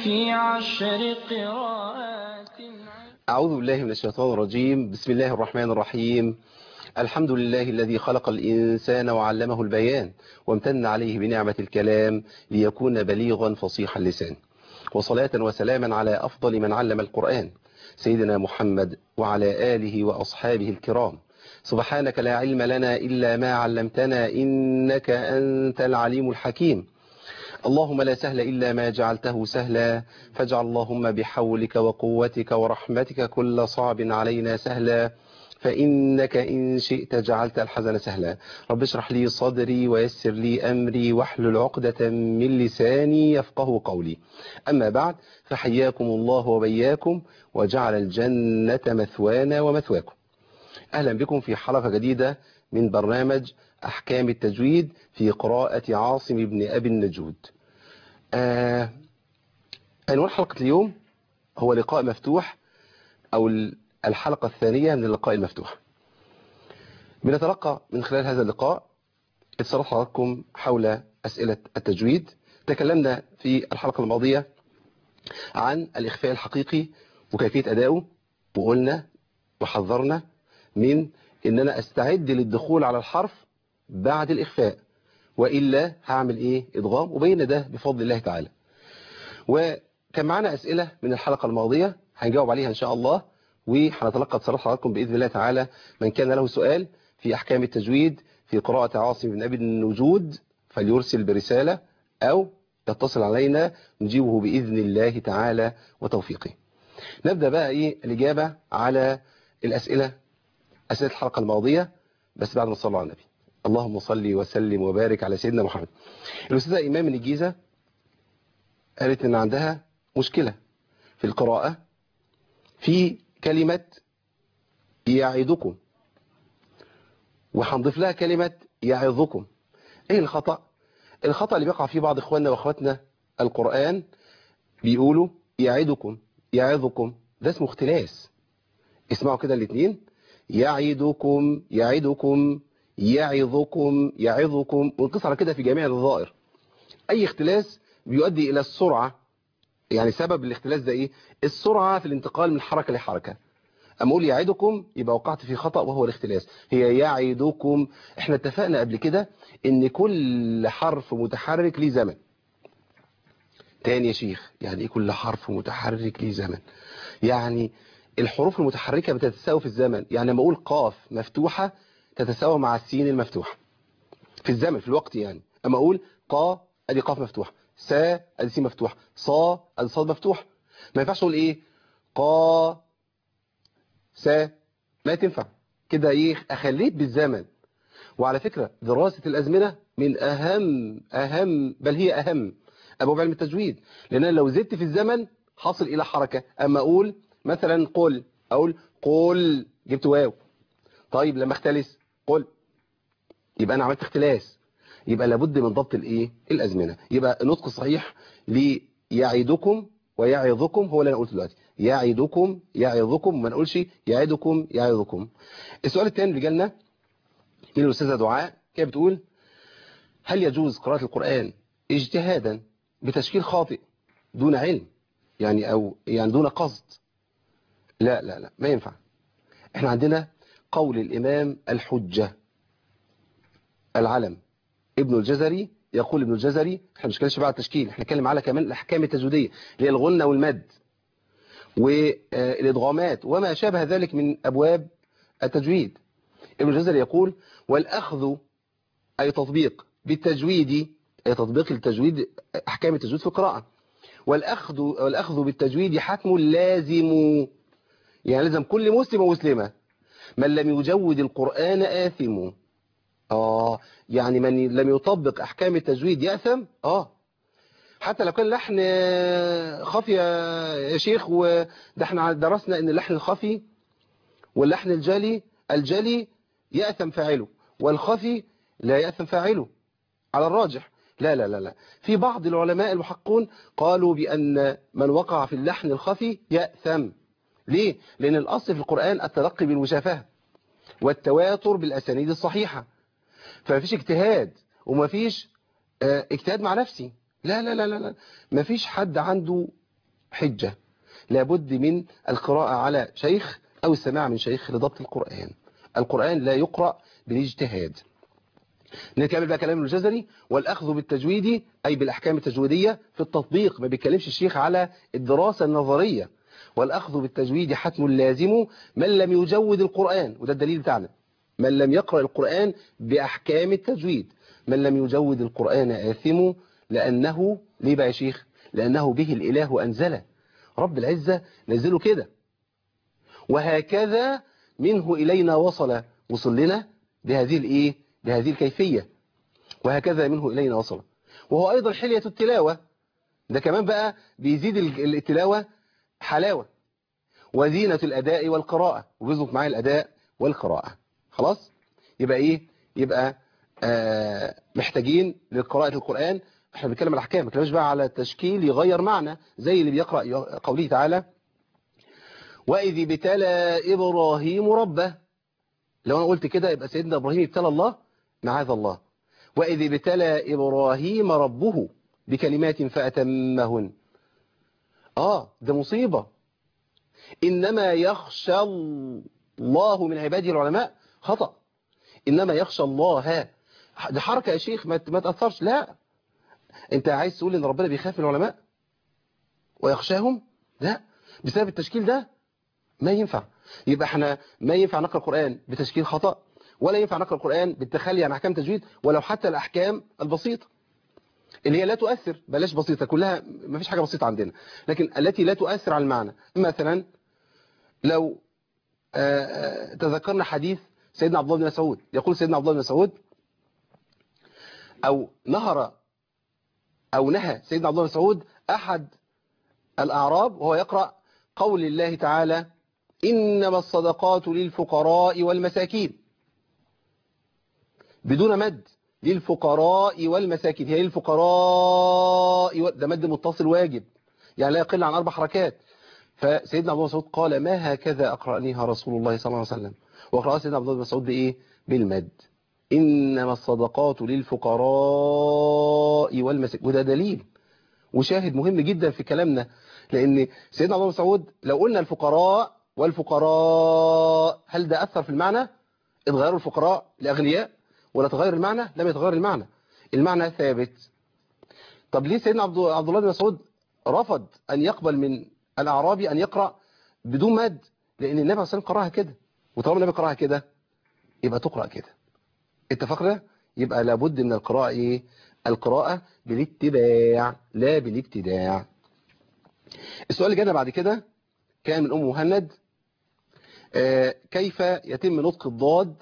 في عشر قراءات أعوذ بالله من الشيطان الرجيم بسم الله الرحمن الرحيم الحمد لله الذي خلق الإنسان وعلمه البيان وامتن عليه بنعمة الكلام ليكون بليغا فصيح اللسان وصلاة وسلاما على أفضل من علم القرآن سيدنا محمد وعلى آله وأصحابه الكرام سبحانك لا علم لنا إلا ما علمتنا إنك أنت العليم الحكيم اللهم لا سهل إلا ما جعلته سهلا فاجعل اللهم بحولك وقوتك ورحمتك كل صعب علينا سهلا فإنك إن شئت جعلت الحزن سهلا رب اشرح لي صدري ويسر لي أمري واحلل عقدة من لساني يفقه قولي أما بعد فحياكم الله وبياكم وجعل الجنة مثوانا ومثواكم أهلا بكم في حلقة جديدة من برنامج أحكام التجويد في قراءة عاصم بن أبي النجود آه عنوان حلقة اليوم هو لقاء مفتوح أو الحلقة الثانية من اللقاء المفتوح بنتلقى من خلال هذا اللقاء اتصالات حضراتكم حول أسئلة التجويد تكلمنا في الحلقة الماضية عن الإخفاء الحقيقي وكيفية أدائه وقلنا وحذرنا من ان انا استعد للدخول على الحرف بعد الاخفاء وإلا هعمل ايه ادغام وبين ده بفضل الله تعالى وكان معنا اسئلة من الحلقة الماضية هنجاوب عليها ان شاء الله وهنتلقى اتصالات حضراتكم باذن الله تعالى من كان له سؤال في احكام التجويد في قراءة عاصم بن ابي النجود فليرسل برسالة او يتصل علينا نجيبه باذن الله تعالى وتوفيقه نبدأ بقى ايه الاجابة على الاسئلة أسئلة الحلقة الماضية بس بعد ما صلوا على النبي اللهم صل وسلم وبارك على سيدنا محمد الأستاذة إمام من الجيزة قالت إن عندها مشكلة في القراءة في كلمة يعدكم وهنضيف لها كلمة يعظكم ايه الخطأ الخطأ اللي بيقع فيه بعض اخواننا واخواتنا القرآن بيقولوا يعدكم يعظكم ده اسمه اختلاس اسمعوا كده الاثنين يعدكم يعدكم يعظكم يعظكم ونقص على كده في جميع الظائر اي اختلاس بيؤدي الى السرعة يعني سبب الاختلاس ده ايه السرعة في الانتقال من حركة لحركة اما اقول يعدكم يبقى وقعت في خطأ وهو الاختلاس هي يعدكم احنا اتفقنا قبل كده ان كل حرف متحرك ليه زمن تاني يا شيخ يعني ايه كل حرف متحرك ليه زمن يعني الحروف المتحركة بتتساوي في الزمن يعني لما اقول قاف مفتوحة تتساوى مع السين المفتوحة في الزمن في الوقت يعني اما اقول قا ادي قاف مفتوحة سا ادي سين مفتوحة صا ادي صاد مفتوح ما ينفعش اقول ايه قا سا ما تنفع كده ايه اخليت بالزمن وعلى فكرة دراسة الازمنة من اهم اهم بل هي اهم ابواب علم التجويد لان أنا لو زدت في الزمن حصل الى حركة اما اقول مثلا قل اقول قل جبت واو طيب لما اختلس قل يبقى انا عملت اختلاس يبقى لابد من ضبط الايه الازمنه يبقى النطق الصحيح ليعدكم ويعظكم هو اللي انا قلته دلوقتي يعدكم يعظكم ما نقولش يعدكم يعظكم السؤال الثاني اللي جالنا من الاستاذه دعاء كانت بتقول هل يجوز قراءه القران اجتهادا بتشكيل خاطئ دون علم يعني او يعني دون قصد لا لا لا ما ينفع احنا عندنا قول الامام الحجة العلم ابن الجزري يقول ابن الجزري احنا مش كناش بقى التشكيل احنا نتكلم على كمان الاحكام التجويديه اللي هي الغنة والمد والادغامات وما شابه ذلك من ابواب التجويد ابن الجزري يقول والاخذ اي تطبيق بالتجويد اي تطبيق التجويد احكام التجويد في القراءه والأخذ, والأخذ بالتجويد حتم لازم يعني لازم كل مسلم ومسلمة من لم يجود القرآن آثم آه يعني من لم يطبق أحكام التجويد يأثم آه حتى لو كان لحن خفي يا شيخ وده احنا درسنا ان اللحن الخفي واللحن الجلي الجلي يأثم فاعله والخفي لا يأثم فاعله على الراجح لا لا لا لا في بعض العلماء المحققون قالوا بأن من وقع في اللحن الخفي يأثم ليه؟ لأن الأصل في القرآن التلقي بالمشافهة والتواتر بالأسانيد الصحيحة فما فيش اجتهاد وما فيش اه اجتهاد مع نفسي لا لا لا لا لا ما فيش حد عنده حجة لابد من القراءة على شيخ أو السماع من شيخ لضبط القرآن القرآن لا يقرأ بالاجتهاد نكمل بقى كلام الجزري والأخذ بالتجويد أي بالأحكام التجويدية في التطبيق ما بيتكلمش الشيخ على الدراسة النظرية والأخذ بالتجويد حتم لازم من لم يجود القرآن وده الدليل بتاعنا من لم يقرأ القرآن بأحكام التجويد من لم يجود القرآن آثم لأنه ليه بقى يا شيخ لأنه به الإله أنزله رب العزة نزله كده وهكذا منه إلينا وصل وصل لنا بهذه الإيه بهذه الكيفية وهكذا منه إلينا وصل وهو أيضا حلية التلاوة ده كمان بقى بيزيد ال- التلاوة حلاوة وزينة الأداء والقراءة وبيظبط معايا الأداء والقراءة خلاص يبقى إيه يبقى آه محتاجين لقراءة القرآن احنا بنتكلم على الأحكام ما بنتكلمش بقى على تشكيل يغير معنى زي اللي بيقرأ قوله تعالى وإذ ابتلى إبراهيم ربه لو أنا قلت كده يبقى سيدنا إبراهيم ابتلى الله معاذ الله وإذ ابتلى إبراهيم ربه بكلمات فأتمهن آه ده مصيبة إنما يخشى الله من عباده العلماء خطأ إنما يخشى الله ده حركة يا شيخ ما ما تأثرش لا أنت عايز تقول إن ربنا بيخاف من العلماء ويخشاهم لا بسبب التشكيل ده ما ينفع يبقى احنا ما ينفع نقرأ القرآن بتشكيل خطأ ولا ينفع نقرأ القرآن بالتخلي عن أحكام تجويد ولو حتى الأحكام البسيطة اللي هي لا تؤثر بلاش بسيطة كلها ما فيش حاجة بسيطة عندنا لكن التي لا تؤثر على المعنى مثلا لو آه، آه، تذكرنا حديث سيدنا عبد الله بن مسعود يقول سيدنا عبد الله بن مسعود أو نهر أو نهى سيدنا عبد الله بن مسعود أحد الأعراب وهو يقرأ قول الله تعالى إنما الصدقات للفقراء والمساكين بدون مد للفقراء والمساكين هي للفقراء و- ده مد متصل واجب يعني لا يقل عن أربع حركات فسيدنا عبد الله بن مسعود قال ما هكذا أقرأنيها رسول الله صلى الله عليه وسلم وقرأ سيدنا عبد الله بن مسعود بإيه بالمد إنما الصدقات للفقراء والمساكين وده دليل وشاهد مهم جدا في كلامنا لأن سيدنا عبد الله بن مسعود لو قلنا الفقراء والفقراء هل ده أثر في المعنى اتغيروا الفقراء لأغنياء ولا تغير المعنى لم يتغير المعنى المعنى ثابت طب ليه سيدنا عبد عبد الله بن مسعود رفض أن يقبل من الأعرابي أن يقرأ بدون مد لأن النبي عليه الصلاة والسلام قراها كده وطالما النبي قراها كده يبقى تقرأ كده اتفقنا يبقى لابد من القراءة إيه القراءة بالاتباع لا بالابتداع السؤال اللي جانا بعد كده كان من أم مهند آه كيف يتم نطق الضاد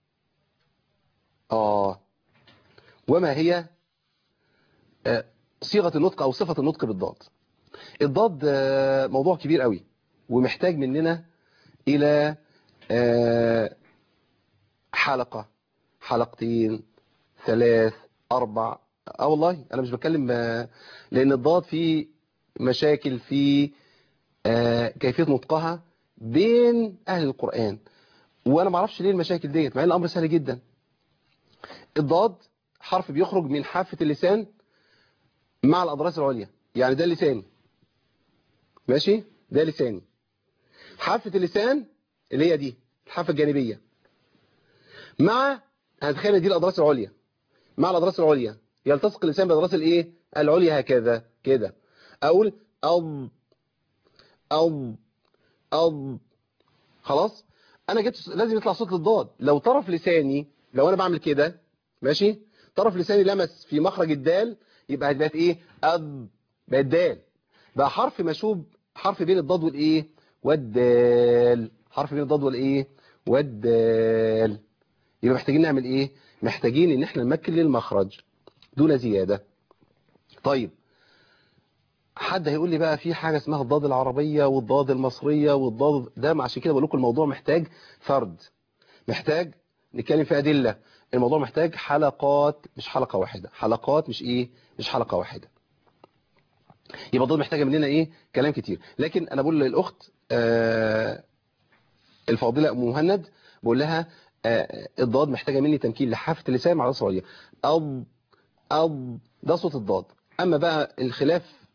آه وما هي آه صيغة النطق أو صفة النطق بالضاد الضاد آه موضوع كبير قوي ومحتاج مننا إلى آه حلقة حلقتين ثلاث أربع اه والله أنا مش بتكلم آه، لأن الضاد فيه مشاكل في آه، كيفية نطقها بين أهل القرآن وأنا ما اعرفش ليه المشاكل ديت مع ان الأمر سهل جدا الضاد حرف بيخرج من حافة اللسان مع الأضراس العليا يعني ده لساني ماشي ده لساني حافة اللسان اللي هي دي الحافة الجانبية مع هتخيل دي الأضراس العليا مع الأضراس العليا يلتصق اللسان بالأضراس الايه العليا هكذا كده أقول أض أض أض خلاص أنا جبت لازم يطلع صوت للضاد لو طرف لساني لو أنا بعمل كده ماشي طرف لساني لمس في مخرج الدال يبقى بقت ايه أض بقت دال بقى حرف مشوب حرف بين الضاد والايه والدال حرف بين الضاد والايه والدال يبقى محتاجين نعمل ايه محتاجين ان احنا نمكن للمخرج دون زيادة طيب حد هيقول لي بقى في حاجة اسمها الضاد العربية والضاد المصرية والضاد ده عشان كده بقول لكم الموضوع محتاج فرد محتاج نتكلم في أدلة الموضوع محتاج حلقات مش حلقة واحدة حلقات مش ايه مش حلقة واحدة يبقى الضاد محتاجة مننا ايه كلام كتير لكن انا بقول للاخت آه الفاضلة ام مهند بقول لها آه الضاد محتاجة مني تمكين لحافة اللسان مع الراس العليا أض أض ده صوت الضاد أما بقى الخلاف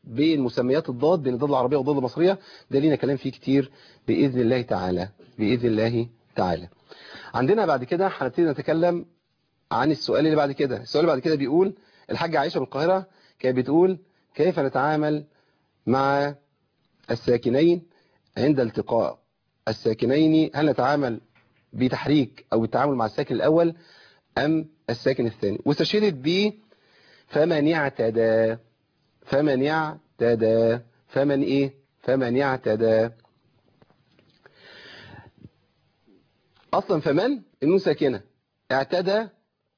بين مسميات الضاد بين الضاد العربية والضاد المصرية ده لينا كلام فيه كتير بإذن الله تعالى بإذن الله تعالى عندنا بعد كده هنبتدي نتكلم عن السؤال اللي بعد كده السؤال اللي بعد كده بيقول الحاجة عائشة من القاهرة كانت بتقول كيف نتعامل مع الساكنين عند التقاء الساكنين هل نتعامل بتحريك أو التعامل مع الساكن الأول أم الساكن الثاني واستشهدت ب فمن اعتدى فمن اعتدى فمن ايه فمن اعتدى اصلا فمن النون ساكنه اعتدى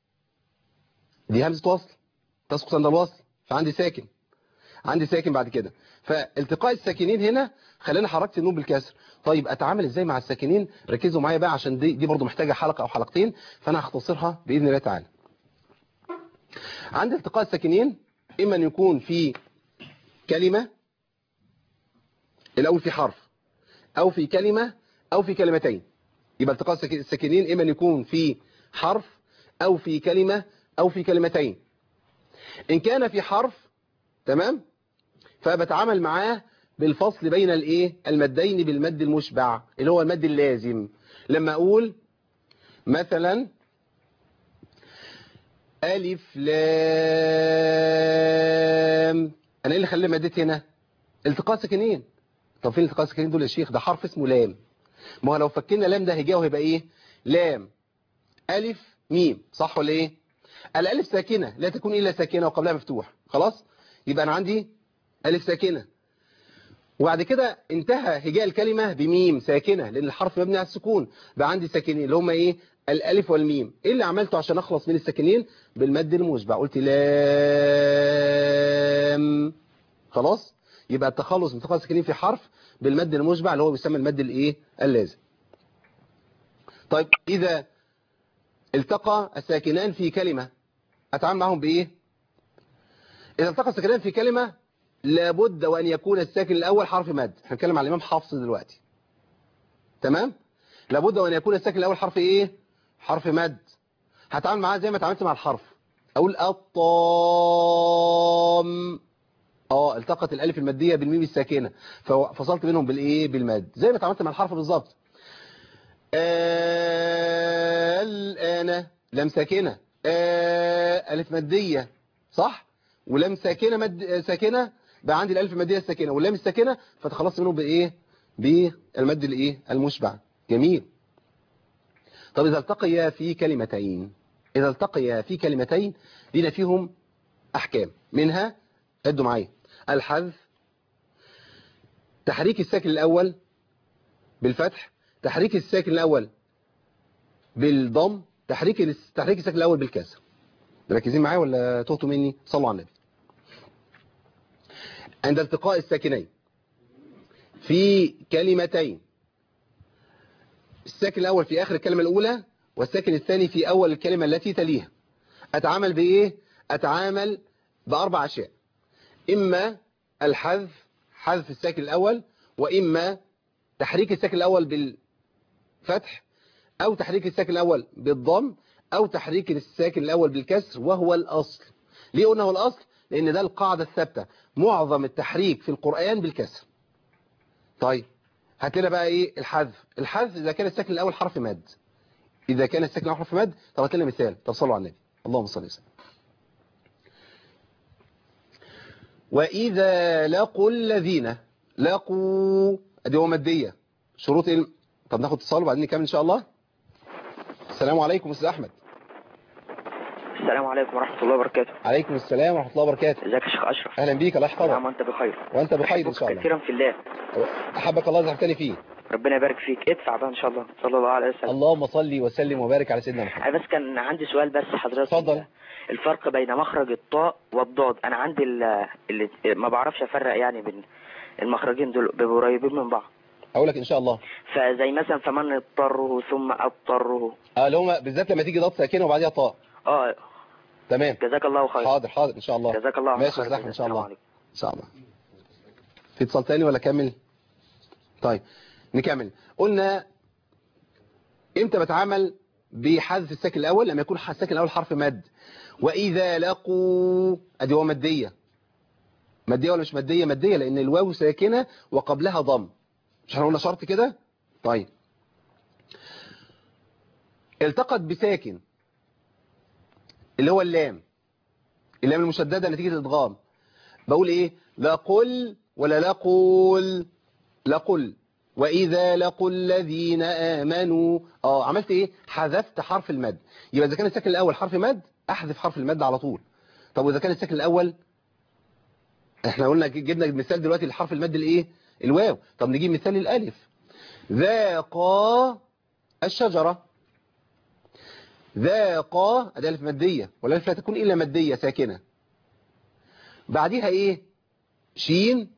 دي همزه وصل تسقط عند الوصل فعندي ساكن عندي ساكن بعد كده فالتقاء الساكنين هنا خلينا حركت النون بالكسر طيب اتعامل ازاي مع الساكنين ركزوا معايا بقى عشان دي دي برضو محتاجه حلقه او حلقتين فانا هختصرها باذن الله تعالى عند التقاء الساكنين اما ان يكون في كلمه الاول في حرف او في كلمه او في كلمتين يبقى التقاء الساك- الساكنين اما ان يكون في حرف او في كلمه او في كلمتين ان كان في حرف تمام فبتعامل معاه بالفصل بين الايه المدين بالمد المشبع اللي هو المد اللازم لما اقول مثلا ألف لام أنا إيه اللي خلاني مديت هنا التقاء ساكنين طب فين التقاء الساكنين دول يا شيخ ده حرف اسمه لام ما هو لو فكينا لام ده هيجاوب هيبقى إيه لام ألف ميم صح ولا إيه الألف ساكنة لا تكون إلا ساكنة وقبلها مفتوح خلاص يبقى أنا عندي ألف ساكنة وبعد كده انتهى هجاء الكلمة بميم ساكنة لأن الحرف مبني على السكون بقى عندي ساكنين اللي هم إيه الألف والميم إيه اللي عملته عشان أخلص من الساكنين بالمد المشبع قلت لام خلاص يبقى التخلص من تخلص الساكنين في حرف بالمد المشبع اللي هو بيسمى المد الإيه اللازم طيب إذا التقى الساكنان في كلمة أتعامل معهم بإيه إذا التقى الساكنان في كلمة لابد وأن يكون الساكن الأول حرف مد احنا بنتكلم على الإمام حفص دلوقتي تمام لابد وأن يكون الساكن الأول حرف إيه حرف مد هتعامل معاه زي ما اتعاملت مع الحرف أقول الطام اه التقت الألف المادية بالميم الساكنة ففصلت بينهم بالإيه بالمد زي ما اتعاملت مع الحرف بالظبط آه، الآن لم ساكنة آه، ألف مادية صح ولم ساكنة مد ساكنة بقى عندي الألف المادية الساكنة واللام الساكنة فتخلصت منهم بإيه بالمد الإيه المشبع جميل طب إذا التقيا في كلمتين إذا التقيا في كلمتين لنا فيهم أحكام منها عدوا معايا الحذف تحريك الساكن الأول بالفتح تحريك الساكن الأول بالضم تحريك الس- تحريك الساكن الأول بالكسر مركزين معايا ولا تهتوا مني صلوا على النبي عند التقاء الساكنين في كلمتين الساكن الأول في آخر الكلمة الأولى والساكن الثاني في أول الكلمة التي تليها أتعامل بإيه؟ أتعامل بأربع أشياء إما الحذف حذف الساكن الأول وإما تحريك الساكن الأول بالفتح أو تحريك الساكن الأول بالضم أو تحريك الساكن الأول بالكسر وهو الأصل ليه قلنا هو الأصل؟ لأن ده القاعدة الثابتة معظم التحريك في القرآن بالكسر طيب هات لنا بقى إيه الحذف الحذف إذا كان الساكن الأول حرف مد إذا كان الساكن الأول حرف مد طب هات لنا مثال طب صلوا على النبي اللهم صل وسلم وإذا لقوا الذين لقوا أدي هو مادية شروط إيه طب ناخد اتصال وبعدين نكمل إن شاء الله السلام عليكم أستاذ أحمد السلام عليكم ورحمة الله وبركاته عليكم السلام ورحمة الله وبركاته ازيك يا شيخ أشرف أهلا بيك الله نعم يحفظك وانت بخير وأنت بخير إن شاء الله كثيرا في الله أحبك الله زحتني فيه ربنا يبارك فيك ادفع بقى ان شاء الله صلى الله عليه وسلم اللهم صل وسلم وبارك على سيدنا محمد انا بس كان عندي سؤال بس حضرتك اتفضل. الفرق بين مخرج الطاء والضاد انا عندي ال- اللي ما بعرفش افرق يعني بين المخرجين دول بيبقوا قريبين من بعض أقول لك إن شاء الله فزي مثلا فمن اضطره ثم اضطره اه اللي هم بالذات لما تيجي ضغط ساكنه وبعديها طاء اه تمام جزاك الله خير حاضر حاضر إن شاء الله جزاك الله ماشي يا خير أستاذ أحمد إن شاء السلام الله عليكم. إن شاء الله في اتصال تاني ولا كمل طيب نكمل قلنا امتى بتعامل بحذف الساكن الاول لما يكون الساكن الاول حرف مد واذا لقوا ادي هو ماديه مادية ولا مش مادية مادية لان الواو ساكنة وقبلها ضم مش احنا قلنا شرط كده طيب التقت بساكن اللي هو اللام اللام المشددة نتيجة الادغام بقول ايه لا قل ولا لا قول لا قل واذا لقوا الذين امنوا اه عملت ايه حذفت حرف المد يبقى اذا كان الساكن الاول حرف مد احذف حرف المد على طول طب واذا كان الساكن الاول احنا قلنا جبنا مثال دلوقتي لحرف المد الايه الواو طب نجيب مثال للالف ذاقا الشجرة ذاقا ادي الف مادية والالف لا تكون الا مادية ساكنة بعديها ايه شين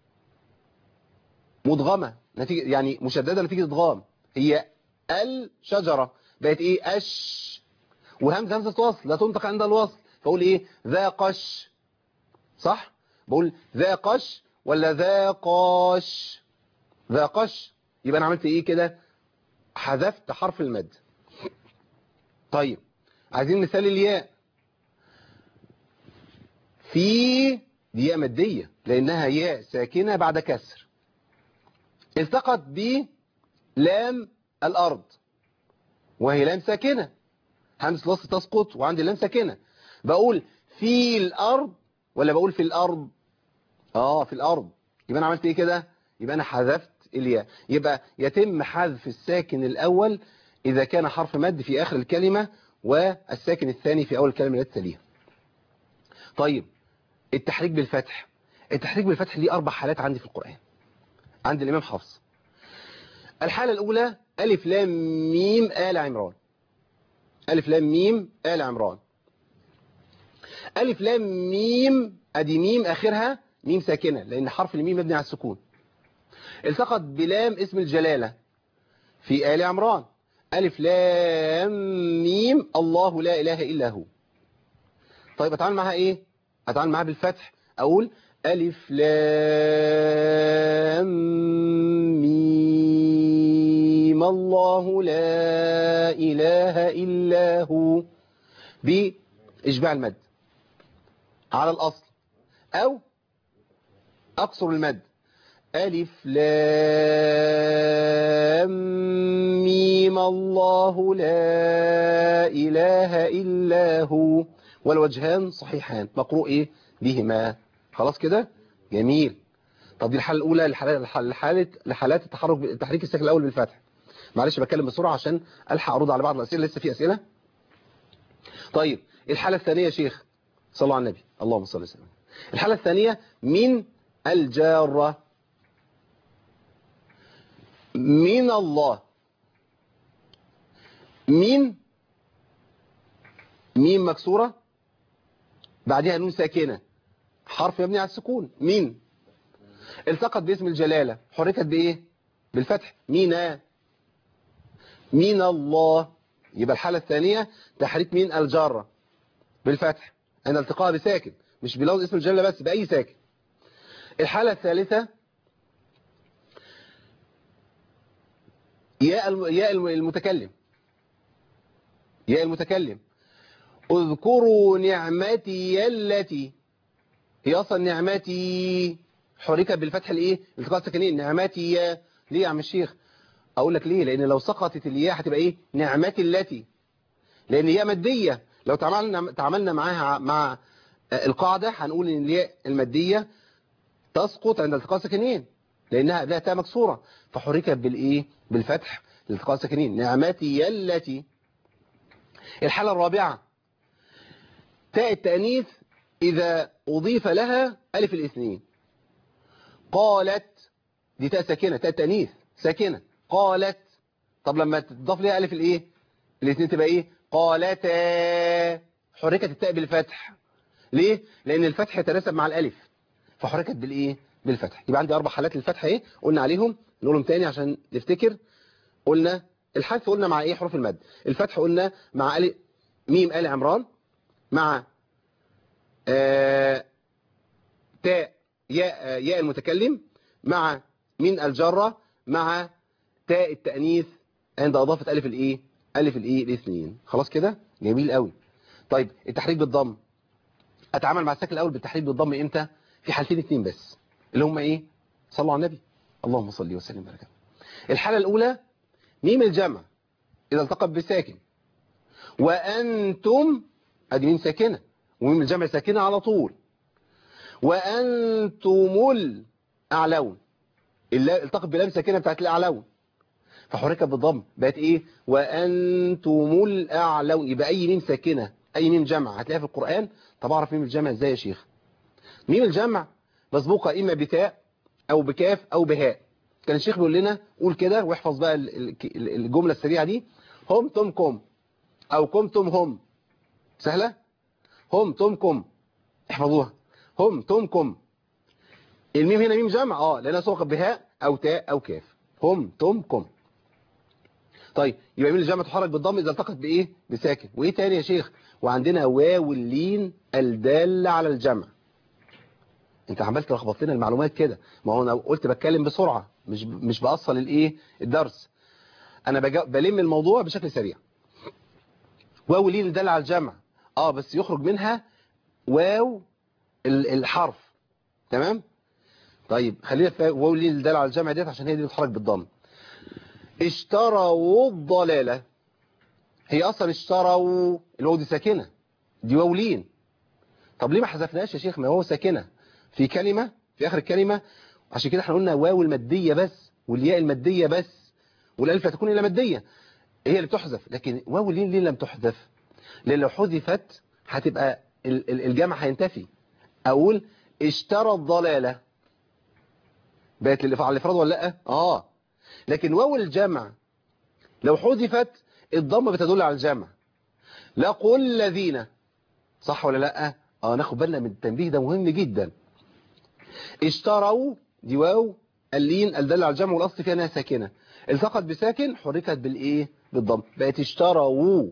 مدغمة نتيجة يعني مشددة نتيجة ادغام هي الشجرة بقت ايه اش وهمزة همزة وصل لا تنطق عند الوصل فاقول ايه ذا قش صح بقول ذا قش ولا ذا قاش ذا قش يبقى انا عملت ايه كده حذفت حرف المد طيب عايزين مثال الياء في دي ياء مادية لانها ياء ساكنة بعد كسر التقت بلام الارض وهي لام ساكنة همس الوصل تسقط وعندي لام ساكنة بقول في الارض ولا بقول في الارض اه في الارض يبقى انا عملت ايه كده يبقى انا حذفت الياء يبقى يتم حذف الساكن الاول اذا كان حرف مد في اخر الكلمة والساكن الثاني في اول الكلمة التي تليها طيب التحريك بالفتح التحريك بالفتح ليه اربع حالات عندي في القرآن عند الامام حفص الحالة الاولى الف لام ميم آل عمران ألف لام ميم آل عمران ألف لام ميم أدي ميم آخرها ميم ساكنة لأن حرف الميم مبني على السكون التقت بلام اسم الجلالة في آل عمران ألف لام ميم الله لا إله إلا هو طيب أتعامل معها إيه أتعامل معها بالفتح أقول ألف لام ميم الله لا إله إلا هو بإشباع المد على الأصل أو أقصر المد ألف لام ميم الله لا إله إلا هو والوجهان صحيحان مقروء إيه بهما خلاص كده جميل طب دي الحالة الأولى لحالات لحالة لحالات التحرك تحريك الساكن الأول بالفتح معلش بتكلم بسرعة عشان ألحق أرد على بعض الأسئلة لسه في أسئلة طيب الحالة الثانية يا شيخ صلى الله على النبي اللهم صل وسلم الحالة الثانية من الجارة من الله من ميم مكسورة بعدها نون ساكنة حرف مبني على السكون من التقت باسم الجلالة حركت بإيه بالفتح مينا مين الله يبقى الحالة الثانية تحريك مين الجارة بالفتح عند التقاء بساكن مش بلوز اسم الجلالة بس بأي ساكن الحالة الثالثة ياء الم... ياء المتكلم ياء المتكلم اذكروا نعمتي التي هي اصلا نعمتي حركت بالفتح الايه التقاء الساكنين نعمتي يا ليه يا عم الشيخ اقول لك ليه لان لو سقطت الياء هتبقى ايه نعمتي التي لان هي ماديه لو تعاملنا تعاملنا معاها مع القاعده هنقول ان الياء الماديه تسقط عند التقاء الساكنين لانها قبلها تاء مكسوره فحركت بالايه بالفتح لالتقاء الساكنين نعمتي التي الحاله الرابعه تاء التانيث اذا اضيف لها الف الاثنين قالت دي تاء ساكنه تاء التانيث ساكنه قالت طب لما تضاف ليها الف الايه الاثنين تبقى ايه قالتا حركت التاء بالفتح ليه لان الفتح يتناسب مع الالف فحركت بالايه بالفتح يبقى عندي اربع حالات للفتح ايه قلنا عليهم نقولهم تاني عشان نفتكر قلنا الحذف قلنا مع ايه حروف المد الفتح قلنا مع ال ميم ال عمران مع آه تاء ياء ياء المتكلم مع من الجره مع تاء التانيث عند اضافه الف الايه الف الايه الاثنين خلاص كده جميل قوي طيب التحريك بالضم اتعامل مع الساكن الاول بالتحريك بالضم امتى في حالتين اتنين بس اللي هم ايه صلوا على النبي اللهم صل وسلم وبارك عليه. الحالة الأولى ميم الجمع إذا التقت بساكن وأنتم ادي ميم ساكنة وميم الجمع ساكنة على طول وأنتم الأعلون اللا- التقت بلام ساكنة بتاعت الأعلون فحركت بالضم بقت ايه وأنتم الأعلون يبقى أي ميم ساكنة أي ميم جمع هتلاقيها في القرآن طب أعرف ميم الجمع إزاي يا شيخ ميم الجمع مسبوقة إما بتاء أو بكاف أو بهاء كان الشيخ بيقول لنا قول كده واحفظ بقى ال- ال- الجملة السريعة دي هم تم كم أو كم تم هم سهلة هم تم كم احفظوها هم تم كم الميم هنا ميم جمع اه لأنها سبقت بهاء أو تاء أو كاف هم تم كم طيب يبقى ميم الجمع تحرك بالضم إذا التقت بإيه بساكن وإيه تاني يا شيخ وعندنا واو اللين الدالة على الجمع انت عمال تلخبط لنا المعلومات كده ما هو انا قلت بتكلم بسرعة مش مش بأصل الايه الدرس انا بجا... بلم الموضوع بشكل سريع واو لين الدالة على الجمع اه بس يخرج منها واو ال- الحرف تمام طيب خلينا في واو لين الدالة على الجمع ديت عشان هي دي بتتحرك بالضم اشتروا الضلالة هي اصلا اشتروا الواو دي ساكنة دي واو لين طب ليه ما حذفناش يا شيخ ما هو ساكنة في كلمة في آخر الكلمة عشان كده احنا قلنا واو المادية بس والياء المادية بس والالف لا تكون إلا مادية هي اللي بتحذف لكن واو اللين ليه لم تحذف لأن لو حذفت هتبقى ال- ال- الجمع هينتفي أقول اشترى الضلالة بقت اللي على الإفراد ولا لأ آه لكن واو الجمع لو حذفت الضمة بتدل على الجمع لقل الذين صح ولا لا اه ناخد بالنا من التنبيه ده مهم جدا اشتروا دي واو اللين الدل على الجمع والاصل فيها انها ساكنه التقت بساكن حركت بالايه بالضم بقت اشتروا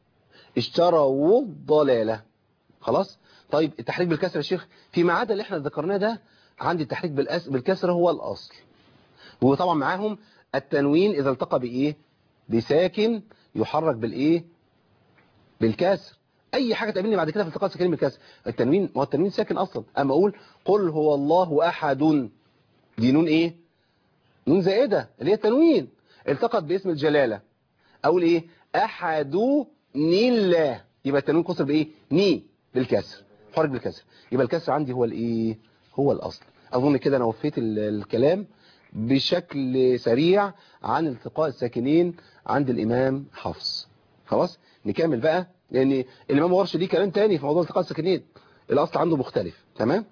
اشتروا الضلاله خلاص طيب التحريك بالكسر يا شيخ فيما عدا اللي احنا ذكرناه ده عندي التحريك بالأس... بالكسر هو الاصل وطبعا معاهم التنوين اذا التقى بايه بساكن يحرك بالايه بالكسر اي حاجه تقابلني بعد كده في التقاء ساكنين بالكسر التنوين ما هو التنوين ساكن اصلا اما اقول قل هو الله احد دي نون ايه نون زائده اللي هي التنوين التقت باسم الجلاله اقول ايه احد الله يبقى التنوين قصر بايه ني بالكسر حرك بالكسر يبقى الكسر عندي هو الايه هو الاصل اظن كده انا وفيت ال- الكلام بشكل سريع عن التقاء الساكنين عند الامام حفص خلاص نكمل بقى لان الامام ورش ليه كلام تاني في موضوع التقاء الساكنين الاصل عنده مختلف تمام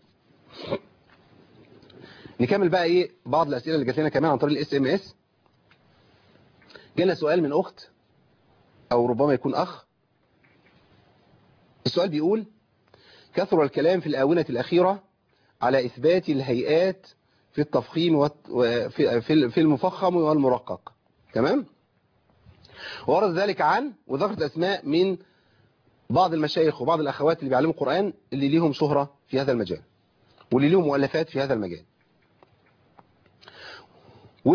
نكمل بقى ايه بعض الاسئله اللي جات لنا كمان عن طريق الاس ام اس جالنا سؤال من اخت او ربما يكون اخ السؤال بيقول كثر الكلام في الاونه الاخيره على اثبات الهيئات في التفخيم والت- وفي في في المفخم والمرقق تمام ورد ذلك عن وذكرت اسماء من بعض المشايخ وبعض الاخوات اللي بيعلموا القرآن اللي ليهم شهرة في هذا المجال واللي ليهم مؤلفات في هذا المجال و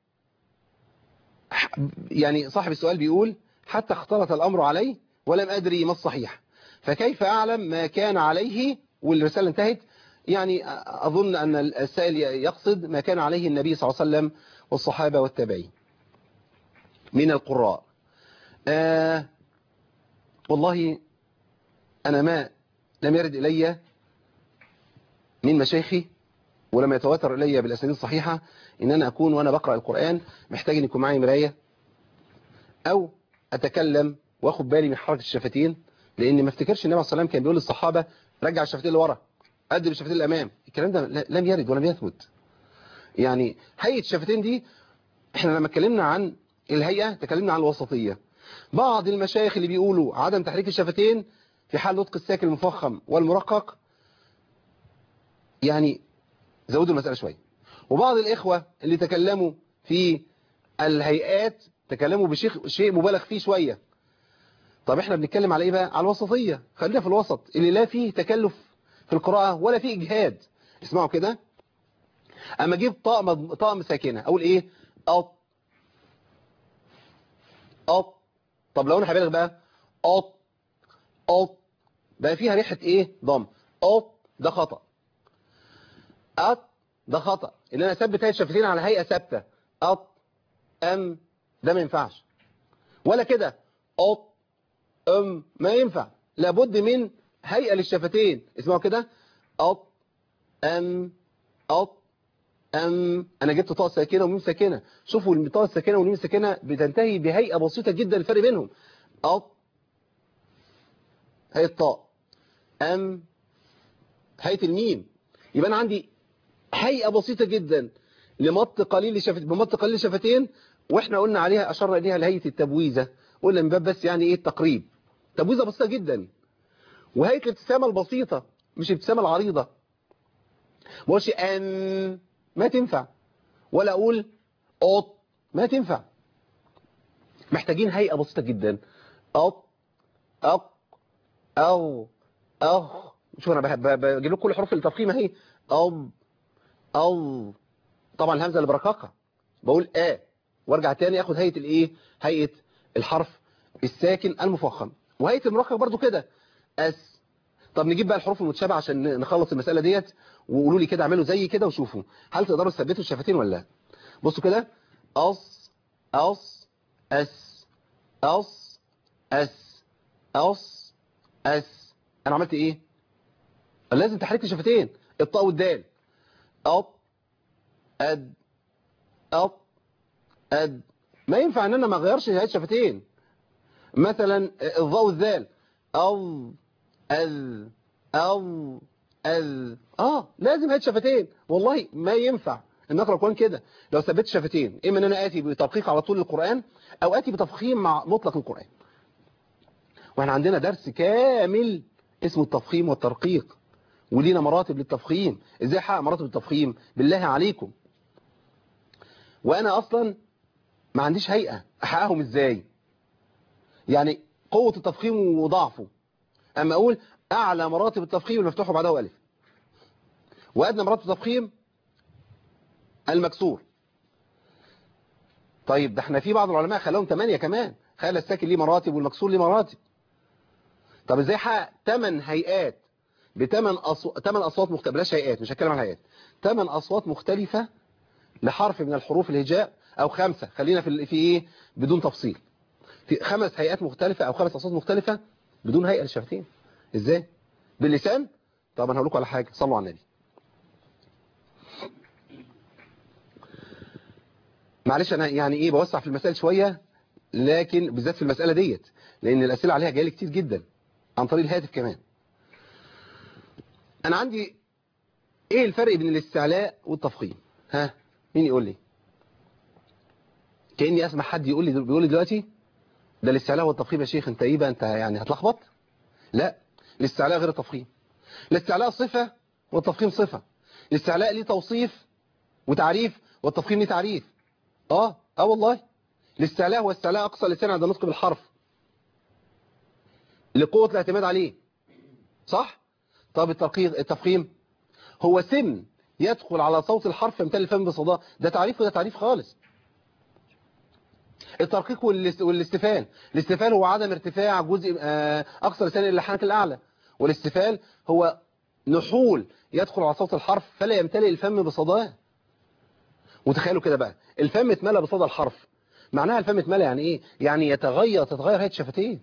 يعني صاحب السؤال بيقول حتى اختلط الأمر علي ولم أدري ما الصحيح فكيف أعلم ما كان عليه والرسالة انتهت يعني أظن أن السائل يقصد ما كان عليه النبي صلى الله عليه وسلم والصحابة والتابعين من القراء آه والله أنا ما لم يرد إلي من مشايخي ولم يتواتر إلي بالأسانيد الصحيحة إن أنا أكون وأنا بقرأ القرآن محتاج أن يكون معي مراية أو أتكلم وأخد بالي من حركة الشفتين لأن ما افتكرش النبي عليه الصلاة والسلام كان بيقول للصحابة رجع الشفتين لورا قدم الشفتين للأمام الكلام ده لم يرد ولم يثبت يعني هيئة الشفتين دي احنا لما اتكلمنا عن الهيئة تكلمنا عن الوسطية بعض المشايخ اللي بيقولوا عدم تحريك الشفتين في حال نطق الساكن المفخم والمرقق يعني زودوا المسألة شوية وبعض الإخوة اللي تكلموا في الهيئات تكلموا بشيء شيء مبالغ فيه شوية طب احنا بنتكلم على ايه بقى على الوسطية خلينا في الوسط اللي لا فيه تكلف في القراءة ولا فيه اجهاد اسمعوا كده اما اجيب طقم طقم ساكنة اقول ايه أط أط طب لو انا هبالغ بقى أط أط بقى فيها ريحة ايه ضم أط ده خطأ أط ده خطأ إن أنا أثبت هيئة الشفتين على هيئة ثابتة أط أم ده ما ينفعش ولا كده أط أم ما ينفع لابد من هيئة للشفتين اسمعوا كده أط أم أط أم أنا جبت طاء ساكنة وميم ساكنة شوفوا الطاء الساكنة والميم الساكنة بتنتهي بهيئة بسيطة جدا الفرق بينهم أط هيئة طاء أم هيئة الميم يبقى أنا عندي هيئة بسيطة جدا لمط قليل الشفتين بمط قليل الشفتين واحنا قلنا عليها أشرنا إليها لهيئة التبويزة قلنا من باب بس يعني إيه التقريب تبويزة بسيطة جدا وهيئة الابتسامة البسيطة مش الابتسامة العريضة ما اقولش أم ما تنفع ولا أقول أط ما تنفع محتاجين هيئة بسيطة جدا أط أق أو أخ شوف أنا بحب- بجيب لكم كل حروف التفخيم اهي أو أو طبعا الهمزة اللي برققها بقول آ وارجع تاني اخد هيئة الايه هيئة الحرف الساكن المفخم وهيئة المرقق برضو كده أس طب نجيب بقى الحروف المتشابهة عشان نخلص المسألة ديت وقولوا لي كده اعملوا زي كده وشوفوا هل تقدروا تثبتوا الشفتين ولا لا بصوا كده أص أص أس أص أس أص أس أنا عملت إيه لازم تحريك الشفتين الطاء والدال أط أد أط أد ما ينفع ان انا ما اغيرش هيئه شفتين مثلا الضاء والذال او اذ او اذ اه لازم هيئه شفتين والله ما ينفع ان اقرا القران كده لو ثبت شفتين اما ان انا اتي بتدقيق على طول القران او اتي بتفخيم مع مطلق القران واحنا عندنا درس كامل اسمه التفخيم والترقيق ولينا مراتب للتفخيم ازاي احقق مراتب التفخيم بالله عليكم وانا اصلا ما عنديش هيئة احققهم ازاي يعني قوة التفخيم وضعفه اما اقول اعلى مراتب التفخيم المفتوح بعده الف وادنى مراتب التفخيم المكسور طيب ده احنا في بعض العلماء خلاهم 8 كمان خلى الساكن ليه مراتب والمكسور ليه مراتب طب ازاي احقق 8 هيئات بثمان أصو... 8 اصوات مختلفه بلاش هيئات مش هتكلم عن هيئات 8 اصوات مختلفه لحرف من الحروف الهجاء او خمسة خلينا في في ايه بدون تفصيل في خمس هيئات مختلفة او خمس اصوات مختلفة بدون هيئة للشفتين ازاي باللسان طب انا هقول لكم على حاجة صلوا على النبي معلش انا يعني ايه بوسع في المسائل شوية لكن بالذات في المسألة ديت لان الاسئلة عليها جايه لي كتير جدا عن طريق الهاتف كمان انا عندي ايه الفرق بين الاستعلاء والتفخيم ها مين يقول لي كأني اسمع حد يقول لي بيقول لي دلوقتي ده الاستعلاء والتفخيم يا شيخ انت ايه بقى انت يعني هتلخبط لا الاستعلاء غير التفخيم الاستعلاء صفة والتفخيم صفة الاستعلاء ليه توصيف وتعريف والتفخيم ليه تعريف اه اه والله الاستعلاء هو استعلاء اقصى لسان عند النطق بالحرف لقوة الاعتماد عليه صح طب الترقيق التفخيم هو سن يدخل على صوت الحرف يمتلئ الفم بصداه ده تعريف وده تعريف خالص الترقيق والاست- والاستفال الاستفال هو عدم ارتفاع جزء آه، اقصى لسان الى الحنك الاعلى والاستفال هو نحول يدخل على صوت الحرف فلا يمتلئ الفم بصداه وتخيلوا كده بقى الفم اتملى بصدى الحرف معناها الفم اتملى يعني ايه يعني يتغير تتغير هيئه شفتين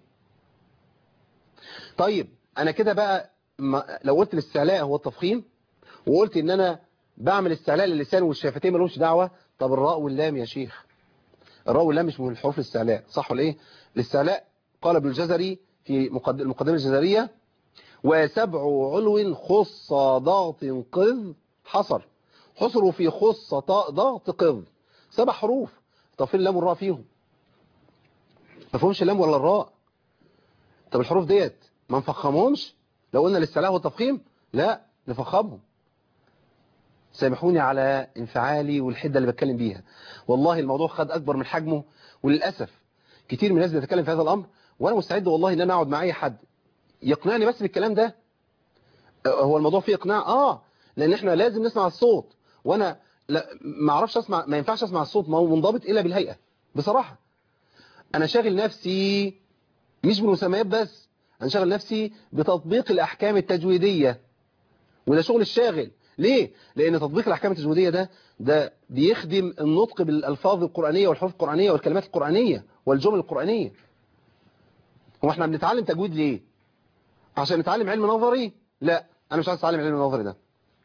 طيب انا كده بقى ما لو قلت الاستعلاء هو التفخيم وقلت ان انا بعمل استعلاء للسان والشفتين ملوش دعوه طب الراء واللام يا شيخ الراء واللام مش من الحروف الاستعلاء صح ولا ايه الاستعلاء قال ابن الجزري في مقد- المقدمه الجزريه وسبع علو خص ضغط قذ حصر حصروا في خص طاء ضغط قذ سبع حروف طب فين اللام والراء فيهم ما فيهمش اللام ولا الراء طب الحروف ديت ما نفخمهمش لو قلنا الاستعلاء والتفخيم لا نفخمهم سامحوني على انفعالي والحدة اللي بتكلم بيها والله الموضوع خد أكبر من حجمه وللأسف كتير من الناس بتتكلم في هذا الأمر وأنا مستعد والله إن أنا أقعد مع أي حد يقنعني بس بالكلام ده آه، هو الموضوع فيه إقناع آه لأن إحنا لازم نسمع الصوت وأنا لا ما أعرفش أسمع ما ينفعش أسمع الصوت ما هو منضبط إلا بالهيئة بصراحة أنا شاغل نفسي مش بالمسميات بس أنا شاغل نفسي بتطبيق الأحكام التجويدية وده شغل الشاغل ليه لان تطبيق الاحكام التجويديه ده ده بيخدم النطق بالالفاظ القرانيه والحروف القرانيه والكلمات القرانيه والجمل القرانيه هو احنا بنتعلم تجويد ليه عشان نتعلم علم نظري لا انا مش عايز اتعلم علم نظري ده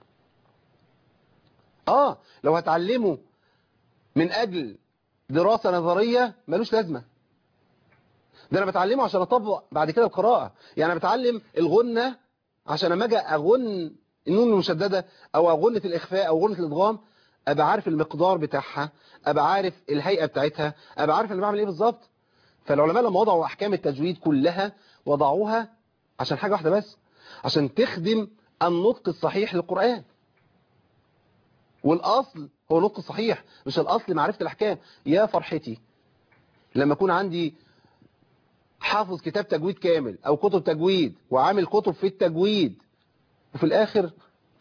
اه لو هتعلمه من اجل دراسة نظرية ملوش لازمة ده انا بتعلمه عشان اطبق بعد كده القراءة يعني انا بتعلم الغنة عشان اما اجي اغن النون المشددة او اغنة الاخفاء او غنة الادغام ابقى عارف المقدار بتاعها ابقى عارف الهيئة بتاعتها ابقى عارف انا بعمل ايه بالظبط فالعلماء لما وضعوا احكام التجويد كلها وضعوها عشان حاجة واحدة بس عشان تخدم النطق الصحيح للقرآن والاصل هو النطق الصحيح مش الاصل معرفة الاحكام يا فرحتي لما يكون عندي حافظ كتاب تجويد كامل او كتب تجويد وعامل كتب في التجويد وفي الاخر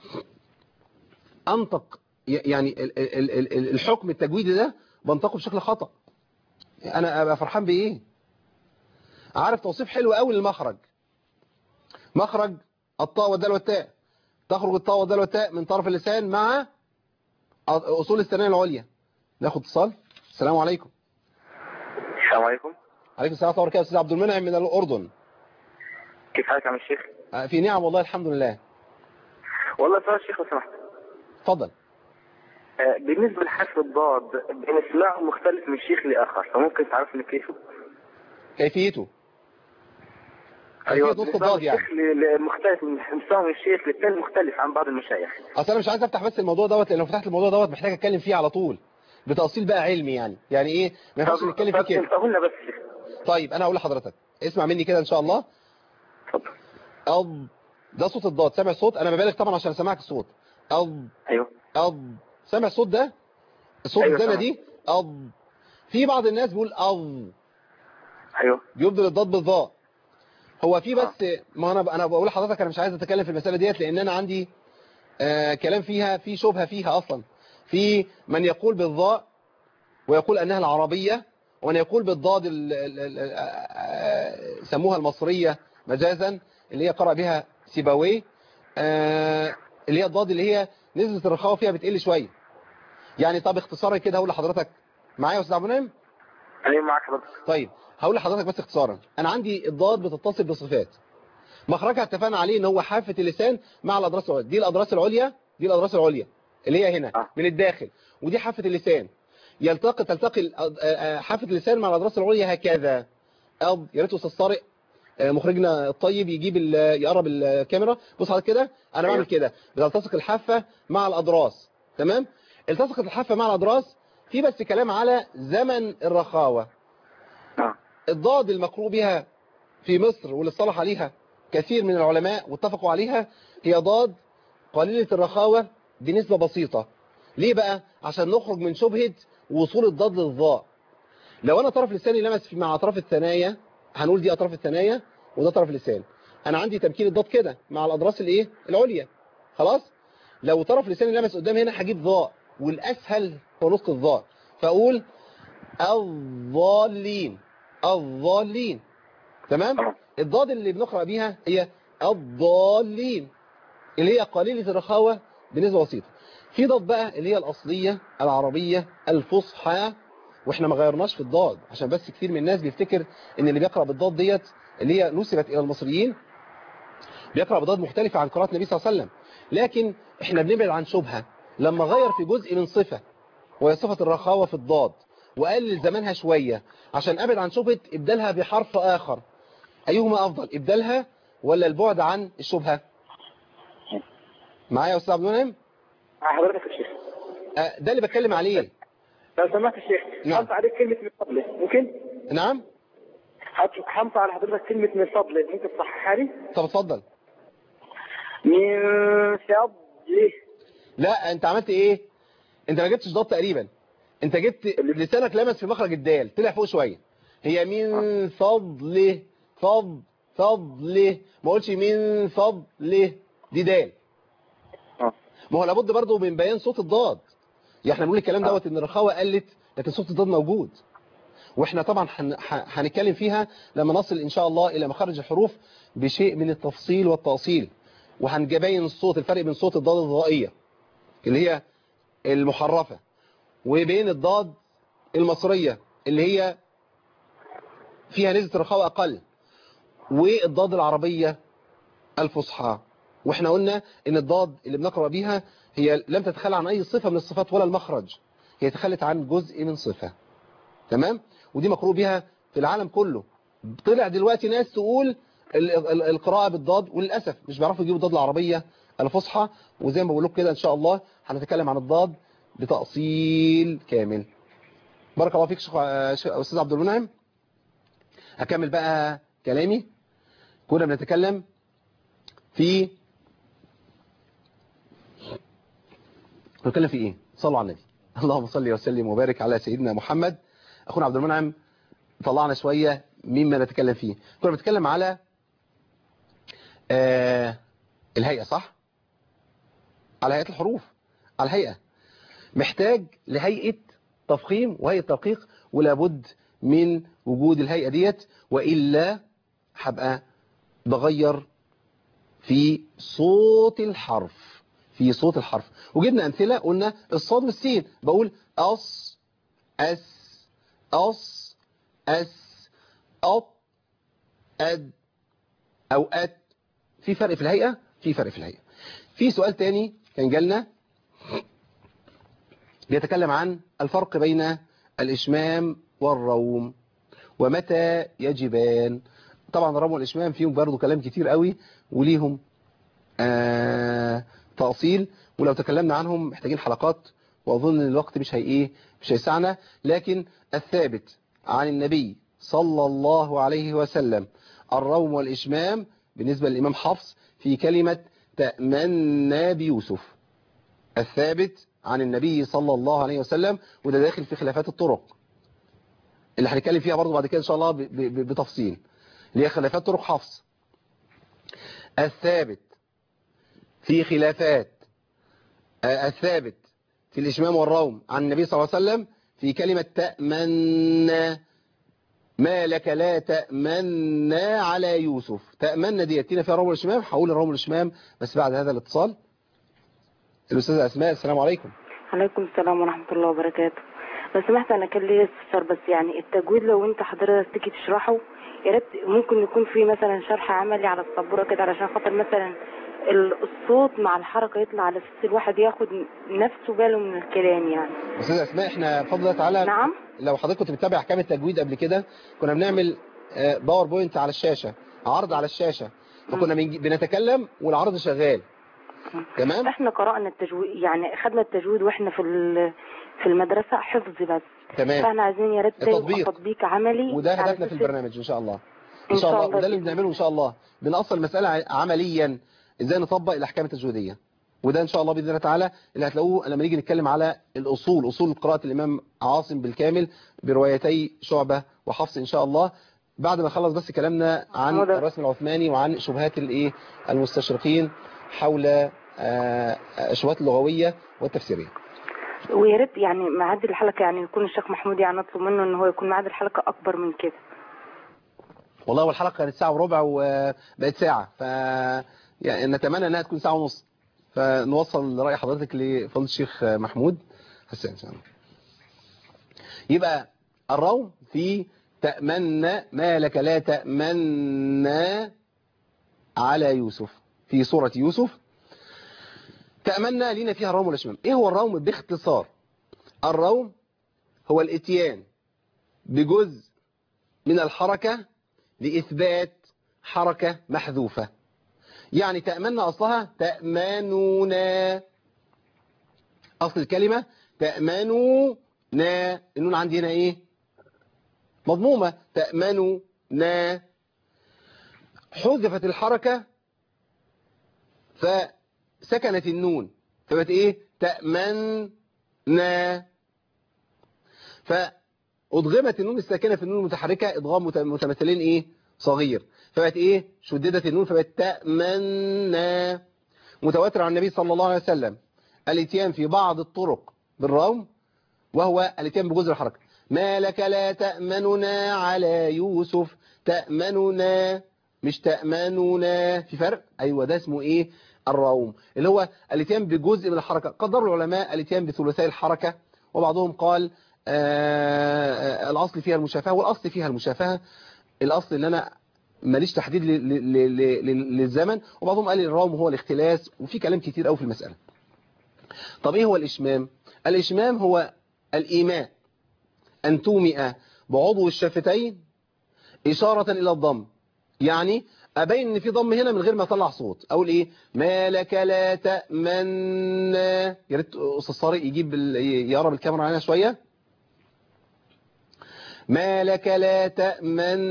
انطق يعني ال- ال- ال- ال- الحكم التجويدي ده بنطقه بشكل خطأ انا ابقى فرحان بايه عارف توصيف حلو قوي للمخرج مخرج الطاء والدال والتاء تخرج الطاء والدال والتاء من طرف اللسان مع اصول الثانيه العليا ناخد اتصال السلام عليكم السلام عليكم عليكم السلام ورحمه الله وبركاته استاذ عبد المنعم من الاردن كيف حالك يا عم الشيخ؟ آه، في نعم والله الحمد لله والله سؤال الشيخ لو سمحت اتفضل آه، بالنسبة لحرف الضاد بنسمعه مختلف من شيخ لآخر فممكن تعرفني كيفه؟ كيفيته أيوة كيفية نطق بنسمعه الضاد يعني الشيخ ل- ل- مختلف من بنسمعه من الشيخ للثاني مختلف عن بعض المشايخ اصل انا مش عايز افتح بس الموضوع دوت لان لو فتحت الموضوع دوت محتاج اتكلم فيه على طول بتأصيل بقى علمي يعني يعني ايه ما ينفعش نتكلم فيه كده انتهوا لنا بس شيخ طيب انا هقول لحضرتك اسمع مني كده ان شاء الله اتفضل أض ده صوت الضاد سامع الصوت انا ببالغ طبعا عشان اسمعك الصوت أض أيوه أض سامع الصوت ده الصوت أيوة الزنة سامع. دي أض في بعض الناس بيقول أض أيوه بيبدل الضاد بالضاء هو في بس ما انا انا بقول لحضرتك انا مش عايز اتكلم في المساله ديت لان انا عندي آه كلام فيها في شبهه فيها اصلا في من يقول بالضاء ويقول انها العربيه ومن يقول بالضاد ال- ال- ال- آه، سموها المصريه مجازا اللي هي قرأ بها سيباويه آه، اللي هي الضاد اللي هي نسبه الرخاوه فيها بتقل شويه يعني طب اختصارا كده هقول لحضرتك معايا يا استاذ عبد المنعم أيوه معك حضرتك طيب هقول لحضرتك بس اختصارا انا عندي الضاد بتتصل بصفات مخرجها اتفقنا عليه ان هو حافه اللسان مع الاضراس العليا دي الاضراس العليا دي الاضراس العليا اللي هي هنا آه. من الداخل ودي حافه اللسان يلتقي تلتقي الأض- آه، آه، حافه اللسان مع الاضراس العليا هكذا أض يا ريت استاذ طارق آه، مخرجنا الطيب يجيب ال- يقرب الكاميرا بص على كده انا بعمل أيوه. كده بتلتصق الحافه مع الاضراس تمام التصقت الحافه مع الاضراس في بس كلام على زمن الرخاوه آه. الضاد المقروء بها في مصر واللي اصطلح عليها كثير من العلماء واتفقوا عليها هي ضاد قليلة الرخاوة بنسبة بسيطة ليه بقى؟ عشان نخرج من شبهة وصول الضاد للضاء لو انا طرف لساني لمس في مع اطراف الثنايا هنقول دي اطراف الثنايا وده طرف اللسان انا عندي تمكين الضاد كده مع الاضراس الايه العليا خلاص لو طرف لساني لمس قدام هنا هجيب ضاء والاسهل هو نطق الضاء فاقول الضالين الضالين تمام آه. الضاد اللي بنقرأ بيها هي الضالين اللي هي قليلة الرخاوة بنسبة بسيطة في ضاد بقى اللي هي الأصلية العربية الفصحى واحنا ما غيرناش في الضاد عشان بس كتير من الناس بيفتكر ان اللي بيقرأ بالضاد ديت اللي هي نسبت الى المصريين بيقرأ بضاد مختلفة عن قراءة النبي صلى الله عليه وسلم لكن احنا بنبعد عن شبهة لما غير في جزء من صفة وهي صفة الرخاوة في الضاد وقلل زمانها شوية عشان ابعد عن شبهة ابدالها بحرف اخر ايهما افضل ابدالها ولا البعد عن الشبهة معايا يا استاذ عبد المنعم مع حضرتك يا شيخ آه، ده اللي بتكلم عليه لو سمحت يا شيخ نعم. حمص عليك كلمة من فضلك ممكن؟ نعم حط- حمص على حضرتك كلمة من فضلك ممكن تصححها لي؟ طب اتفضل من فضله لا انت عملت ايه انت ما جبتش ضاد تقريبا انت جبت لسانك لمس في مخرج الدال طلع فوق شويه هي من فضله فض فضله ما قلتش من فضله دي دال آه. ما هو لابد برضه من بيان صوت الضاد يعني احنا بنقول الكلام دوت ان الرخاوه قلت لكن صوت الضاد موجود واحنا طبعا هن- ه- هنتكلم فيها لما نصل ان شاء الله الى مخارج الحروف بشيء من التفصيل والتأصيل وهنبين الصوت الفرق بين صوت الضاد الضائيه اللي هي المحرفة وبين الضاد المصرية اللي هي فيها نسبة رخاوة أقل والضاد العربية الفصحى واحنا قلنا ان الضاد اللي بنقرأ بيها هي لم تتخلى عن اي صفة من الصفات ولا المخرج هي تخلت عن جزء من صفة تمام ودي مقروء بها في العالم كله طلع دلوقتي ناس تقول ال- ال- القراءة بالضاد وللأسف مش بيعرفوا يجيبوا الضاد العربية الفصحى وزي ما بقول لكم كده ان شاء الله هنتكلم عن الضاد بتأصيل كامل بارك الله فيك شيخ شيخ- استاذ عبد المنعم هكمل بقى كلامي كنا بنتكلم في بنتكلم في ايه صلوا على النبي اللهم صل وسلم وبارك على سيدنا محمد اخونا عبد المنعم طلعنا شوية مما نتكلم فيه كنا بنتكلم على آه الهيئة صح على هيئة الحروف على الهيئة محتاج لهيئة تفخيم وهيئة تدقيق ولابد من وجود الهيئة ديت وإلا هبقى بغير في صوت الحرف في صوت الحرف وجبنا أمثلة قلنا الصاد والسين بقول أص أس أص أس أط أد أو أت في فرق في الهيئة في فرق في الهيئة في سؤال تاني كان جالنا بيتكلم عن الفرق بين الإشمام والروم ومتى يجبان طبعا الروم والإشمام فيهم برضو كلام كتير قوي وليهم آه تأصيل ولو تكلمنا عنهم محتاجين حلقات وأظن ان الوقت مش هي ايه مش هيسعنا لكن الثابت عن النبي صلى الله عليه وسلم الروم والإشمام بالنسبة للإمام حفص في كلمة تأمنا بيوسف الثابت عن النبي صلى الله عليه وسلم وده داخل في خلافات الطرق اللي هنتكلم فيها برضو بعد كده إن شاء الله ب- ب- بتفصيل اللي هي خلافات طرق حفص الثابت في خلافات آه، الثابت في الإشمام والروم عن النبي صلى الله عليه وسلم في كلمة تأمنا ما لك لا تأمنا على يوسف تأمنا دي يأتينا فيها روم والإشمام هقول الروم والإشمام بس بعد هذا الاتصال الأستاذة أسماء السلام عليكم عليكم السلام ورحمة الله وبركاته لو سمحت أنا كان ليا استفسار بس يعني التجويد لو أنت حضرتك تيجي تشرحه يا ريت ممكن يكون في مثلا شرح عملي على السبورة كده علشان خاطر مثلا ال- الصوت مع الحركة يطلع على أساس الواحد ياخد نفسه باله من الكلام يعني أستاذة أسماء احنا بفضل الله تعالى نعم لو حضرتك كنت بتتابع احكام التجويد قبل كده كنا بنعمل آه، باوربوينت على الشاشة عرض على الشاشة فكنا بنجي- بنتكلم والعرض شغال تمام احنا قرأنا التجويد يعني خدنا التجويد واحنا في ال- في المدرسة حفظ بس تمام فاحنا عايزين يا ريت ده يبقى التطبيق. تطبيق عملي وده على هدفنا في أساس البرنامج ان شاء الله ان إن شاء شاء الله الله وده اللي بإذن بنعمله ان شاء الله بنأصل المسألة ع- عمليا ازاي نطبق الاحكام التجويدية وده ان شاء الله باذن الله تعالى اللي هتلاقوه لما نيجي نتكلم على الاصول اصول قراءة الامام عاصم بالكامل بروايتي شعبة وحفص ان شاء الله بعد ما نخلص بس كلامنا عن هو ده. الرسم العثماني وعن شبهات الايه المستشرقين حول آه، الشبهات اللغوية والتفسيرية ويا ريت يعني ميعاد الحلقة يعني يكون الشيخ محمود يعني نطلب منه ان هو يكون ميعاد الحلقة اكبر من كده والله والحلقة كانت ساعة وربع وبقت ساعة ف يعني نتمنى انها تكون ساعة ونص فنوصل رأي حضرتك لفضل الشيخ محمود حسين إن شاء الله يبقى الروم في تأمنا ما لك لا تأمنا على يوسف في سورة يوسف تأمنا لينا فيها الروم والاشمام ايه هو الروم باختصار الروم هو الاتيان بجزء من الحركة لإثبات حركة محذوفة يعني تأمنا أصلها تأمنونا أصل الكلمة تأمنونا النون عندي هنا إيه مضمومة تأمنونا حذفت الحركة فسكنت النون فبقت إيه تأمنا فأضغمت النون الساكنة في النون المتحركة إضغام مت- متمثلين إيه صغير فبقت إيه شددت النون فبقت تأمنا متواتر عن النبي صلى الله عليه وسلم الاتيان في بعض الطرق بالروم وهو الاتيان بجزء الحركة ما لك لا تأمننا على يوسف تأمننا مش تأمننا في فرق أيوة ده اسمه إيه الروم اللي هو الاتيان بجزء من الحركة قدر العلماء الاتيان بثلثي الحركة وبعضهم قال آه، آه، الأصل فيها المشافهة والأصل فيها المشافهة الأصل إن أنا ماليش تحديد ل- ل- ل- ل- للزمن وبعضهم قال الروم هو الاختلاس وفي كلام كتير قوي في المسألة طب إيه هو الإشمام الإشمام هو الإيماء أن تومئ بعضو الشفتين إشارة إلى الضم يعني أبين إن في ضم هنا من غير ما أطلع صوت أقول إيه ما لك لا تأمن يا ريت أستاذ طارق يجيب ال- يقرب الكاميرا علينا شوية ما لك لا تأمن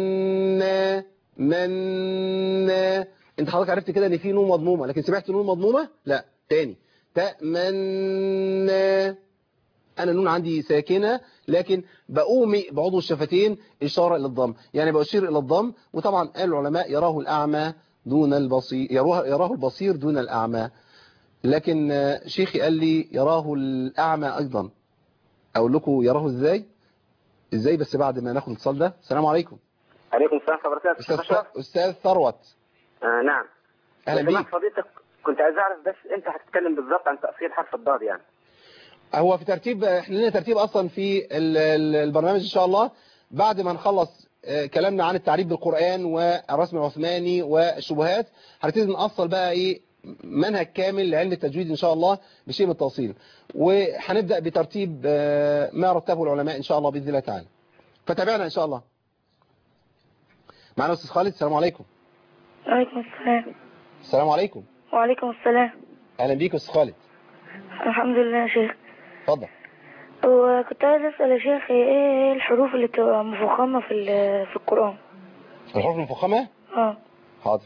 من انت حضرتك عرفت كده ان في نون مضمومة لكن سمعت نون مضمومة لا تاني تأمن انا النون عندي ساكنة لكن بأومئ بعضو الشفتين اشارة الى الضم يعني بأشير الى الضم وطبعا قال العلماء يراه الاعمى دون البصير يراه, يراه البصير دون الاعمى لكن آه، شيخي قال لي يراه الاعمى ايضا اقول لكم يراه ازاي ازاي بس بعد ما ناخد الاتصال ده السلام عليكم عليكم السلام ورحمة الله وبركاته استاذ شيخ أشرف. استاذ ثروت آه نعم اهلا لو سمحت بيك فضيلتك كنت عايز اعرف بس انت هتتكلم بالظبط عن تأصيل حرف الضاد يعني هو في ترتيب احنا لنا ترتيب اصلا في ال- ال- البرنامج ان شاء الله بعد ما نخلص آه، كلامنا عن التعريف بالقرآن والرسم العثماني والشبهات هنبتدي نأصل بقى ايه منهج كامل لعلم التجويد ان شاء الله بشيء من التوصيل وهنبدأ بترتيب آه، ما رتبه العلماء ان شاء الله باذن الله تعالى فتابعنا ان شاء الله معنا استاذ خالد السلام عليكم وعليكم السلام السلام عليكم وعليكم السلام اهلا بيك استاذ خالد الحمد لله يا شيخ اتفضل وكنت عايز اسال يا شيخ ايه الحروف اللي بتبقى مفخمه في ال- في القران الحروف المفخمه اه حاضر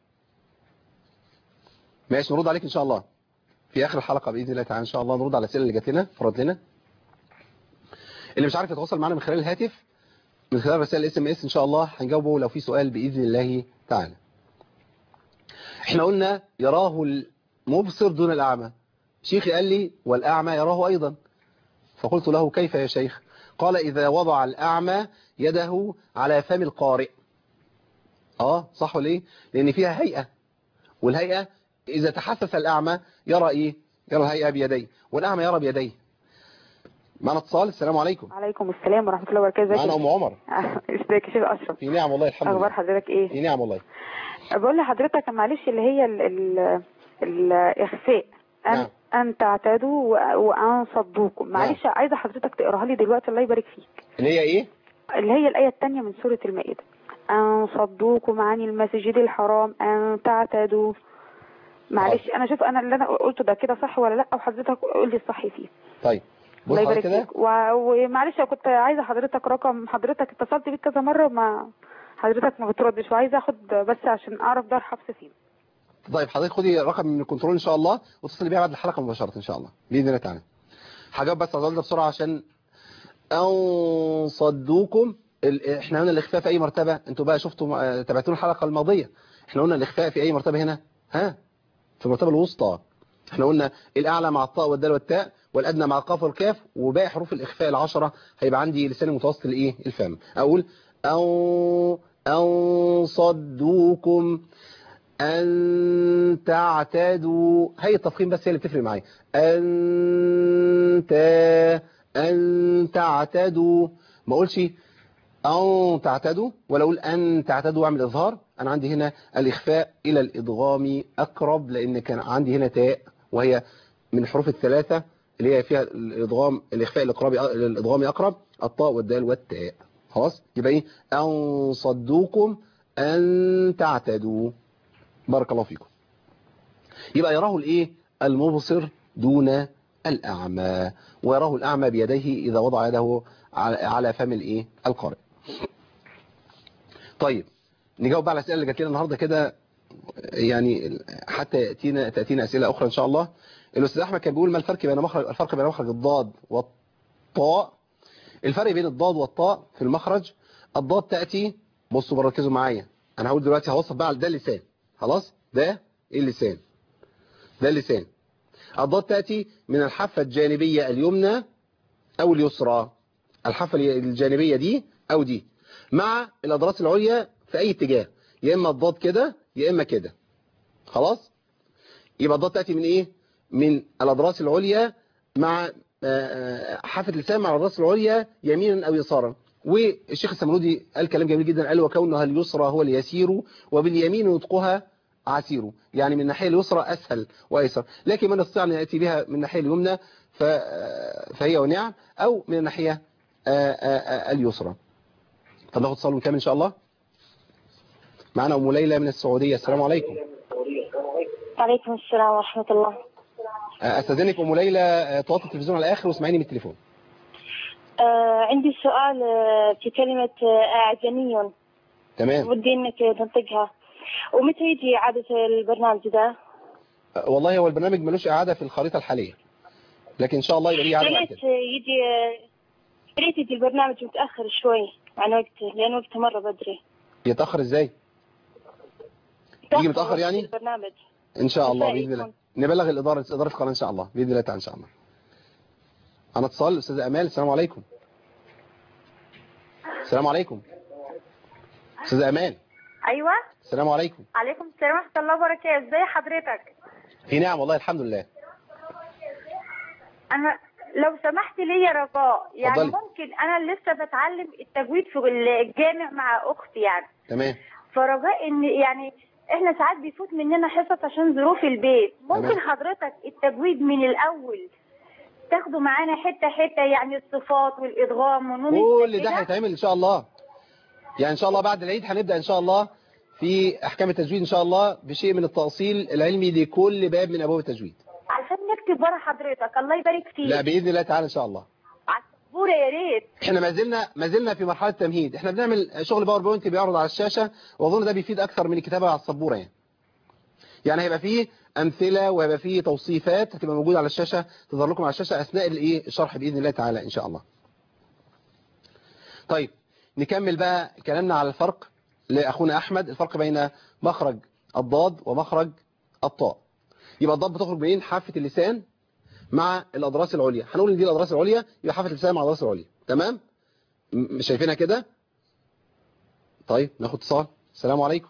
ماشي نرد عليك ان شاء الله في اخر الحلقه باذن الله تعالى ان شاء الله نرد على الاسئله اللي جات لنا فرد لنا اللي مش عارف يتواصل معنا من خلال الهاتف من خلال رسائل اس ام اس ان شاء الله هنجاوبه لو في سؤال باذن الله تعالى احنا قلنا يراه المبصر دون الاعمى شيخي قال لي والاعمى يراه ايضا فقلت له كيف يا شيخ قال اذا وضع الاعمى يده على فم القارئ اه صح ولا ايه لان فيها هيئه والهيئة إذا تحسس الأعمى يرى إيه يرى الهيئة بيديه والأعمى يرى بيديه معنا اتصال السلام عليكم عليكم السلام ورحمة الله وبركاته معنا أم عمر ازيك يا شيخ أشرف في نعم والله الحمد أخبار لله حضرتك إيه في نعم والله بقول لحضرتك معلش اللي هي ال ال الإخفاء أن نعم. أن تعتادوا و- وأن صدوكم معلش عايزة حضرتك تقراها لي دلوقتي الله يبارك فيك اللي هي إيه اللي هي الآية الثانية من سورة المائدة أن صدوكم عن المسجد الحرام أن تعتدوا معلش أنا شوف أنا اللي أنا قلته ده كده صح ولا لأ وحضرتك قول لي الصح فيه طيب بص الله حضرتك يبارك كده فيك و- ومعلش أنا كنت عايزة حضرتك رقم حضرتك اتصلت بيك كذا مرة ما حضرتك ما بتردش وعايزة اخد بس عشان اعرف دار حفص فين طيب حضرتك خدي رقم من الكنترول إن شاء الله واتصلي بيها بعد الحلقة مباشرة إن شاء الله بإذن الله تعالى هجاوب بس على السؤال ده بسرعة عشان أن صدوكم ال... احنا قلنا الإخفاء في أي مرتبة انتوا بقى شفتوا آه، تابعتوا الحلقة الماضية احنا قلنا الإخفاء في أي مرتبة هنا ها في المرتبة الوسطى احنا قلنا الأعلى مع الطاء والدال والتاء والأدنى مع القاف والكاف وباقي حروف الإخفاء العشرة هيبقى عندي لسان متوسط الإيه الفم أقول أو أو صدوكم أن تعتدوا هي التفخيم بس هي اللي بتفرق معايا أنت أن تعتدوا ما أقولش أن تعتدوا ولا أقول أن تعتدوا وأعمل إظهار أنا عندي هنا الإخفاء إلى الإضغام أقرب لأن كان عندي هنا تاء وهي من الحروف الثلاثة اللي هي فيها الإضغام الإخفاء الإقرابي الإضغامي أقرب الطاء والدال والتاء خلاص يبقى إيه أن صدوكم أن تعتدوا بارك الله فيكم يبقى يراه الإيه المبصر دون الأعمى ويراه الأعمى بيديه إذا وضع يده على على فم الإيه القارئ طيب نجاوب بقى على الأسئلة اللي جات لنا النهارده كده يعني حتى يأتينا تأتينا أسئلة أخرى إن شاء الله الأستاذ أحمد كان بيقول ما الفرق بين مخرج الفرق بين مخرج الضاد والطاء الفرق بين الضاد والطاء في المخرج الضاد تأتي بصوا بقى ركزوا معايا أنا هقول دلوقتي هوصف بقى على ده اللسان خلاص ده إيه اللسان ده اللسان الضاد تأتي من الحافة الجانبية اليمنى أو اليسرى الحافة الجانبية دي أو دي مع الأضراس العليا في أي اتجاه يا إما الضاد كده يا إما كده خلاص يبقى الضاد تأتي من ايه من الأضراس العليا مع آه، آه، حافة اللسان مع الأضراس العليا يمينا أو يسارا والشيخ السمرودي قال كلام جميل جدا قال وكونها اليسرى هو اليسير وباليمين نطقها عسير يعني من الناحية اليسرى أسهل وأيسر لكن من استطاع أن يأتي بها من الناحية اليمنى ف- آه، فهي ونعم أو من الناحية آه، آه، آه، اليسرى طب ناخد صالة ونكمل إن شاء الله معنا أم ليلى من السعودية السلام عليكم وعليكم السلام ورحمة الله استاذنك ام ليلى آه، توطي التلفزيون على الاخر واسمعيني من التليفون آه عندي سؤال آه، في كلمة آه، أعجمي تمام ودي إنك تنطقها ومتى يجي عادة البرنامج ده؟ آه، والله هو البرنامج ملوش اعاده في الخريطه الحاليه لكن ان شاء الله يبقى ليه يا اعاده بعد ريت كده يجي آه، يا ريت يجي البرنامج متأخر شوي عن وقته لأن وقته مرة بدري يتاخر ازاي يجي متاخر وقت يعني البرنامج ان شاء الله ازاي باذن الله يكون؟ نبلغ الاداره اداره القناه ان شاء الله باذن الله تعالى ان شاء الله انا اتصال استاذه امال السلام عليكم السلام عليكم استاذه امال ايوه السلام عليكم عليكم السلام ورحمه الله وبركاته ازي حضرتك في نعم والله الحمد لله انا لو سمحت لي يا رجاء يعني اتفضلي. ممكن انا لسه بتعلم التجويد في الجامع مع اختي يعني تمام فرجاء ان يعني احنا ساعات بيفوت مننا حصص عشان ظروف البيت ممكن تمام. حضرتك التجويد من الاول تاخده معانا حته حته يعني الصفات والادغام ونون كل ده الساكنة؟ هيتعمل ان شاء الله يعني ان شاء الله بعد العيد هنبدا ان شاء الله في احكام التجويد ان شاء الله بشيء من التاصيل العلمي لكل باب من ابواب التجويد عشان نكتب ورا حضرتك الله يبارك فيك لا باذن الله تعالى ان شاء الله على السبوره يا ريت احنا ما زلنا ما زلنا في مرحله تمهيد احنا بنعمل شغل باوربوينت بيعرض على الشاشه واظن ده بيفيد اكثر من الكتابه على السبوره يعني يعني هيبقى فيه امثله وهيبقى فيه توصيفات هتبقى موجوده على الشاشه تظهر لكم على الشاشه اثناء الايه الشرح باذن الله تعالى ان شاء الله طيب نكمل بقى كلامنا على الفرق لاخونا احمد الفرق بين مخرج الضاد ومخرج الطاء يبقى الضاد بتخرج منين حافه اللسان مع الاضراس العليا هنقول ان دي الاضراس العليا يبقى حافه اللسان مع الاضراس العليا تمام م- مش شايفينها كده طيب ناخد اتصال السلام عليكم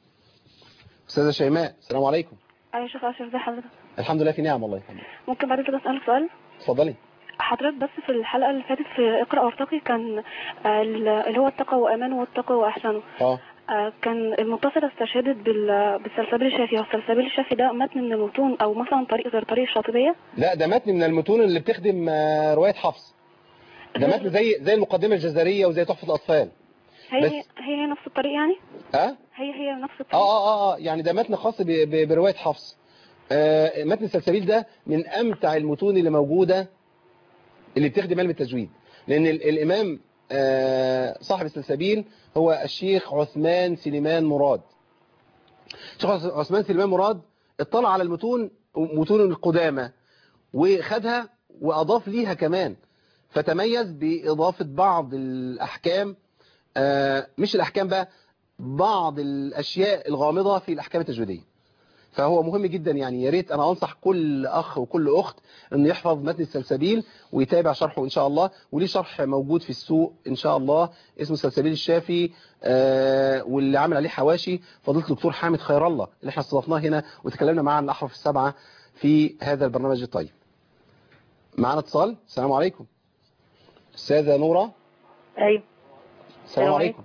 استاذه شيماء السلام عليكم أيوة شيخ أشرف ازي حضرتك الحمد لله في نعم والله الحمد لله ممكن بعد كده أسألك سؤال اتفضلي حضرتك بس في الحلقة اللي فاتت في اقرأ وارتقي كان آه، اللي هو اتقى وأمان واتقى وأحسنوا اه آه، كان المتصلة استشهدت بال- بالسلسبيل الشافي هو السلسبيل الشافي ده متن من المتون أو مثلا طريق غير طريق الشاطبية لا ده متن من المتون اللي بتخدم آه، روايه حفص ده متن زي زي المقدمه الجزريه وزي تحفه الاطفال هي بس- هي هي نفس الطريق يعني ها هي هي نفس اه الطريق اه اه اه يعني ده متن خاص ب- ب- بروايه حفص آه متن السلسبيل ده من امتع المتون اللي موجوده اللي بتخدم علم التجويد لان ال- الامام آه صاحب السلسبيل هو الشيخ عثمان سليمان مراد الشيخ عثمان سليمان مراد اطلع على المتون متون القدامى وخدها واضاف ليها كمان فتميز باضافه بعض الاحكام آه مش الاحكام بقى بعض الاشياء الغامضه في الاحكام التجويديه فهو مهم جدا يعني يا ريت انا انصح كل اخ وكل اخت انه يحفظ متن السلسبيل ويتابع شرحه ان شاء الله وليه شرح موجود في السوق ان شاء الله اسمه السلسبيل الشافي آه واللي عامل عليه حواشي فضيله الدكتور حامد خير الله اللي احنا استضفناه هنا وتكلمنا معاه عن الاحرف السبعه في هذا البرنامج الطيب معنا اتصال السلام عليكم استاذه نوره ايوه السلام السلام عليكم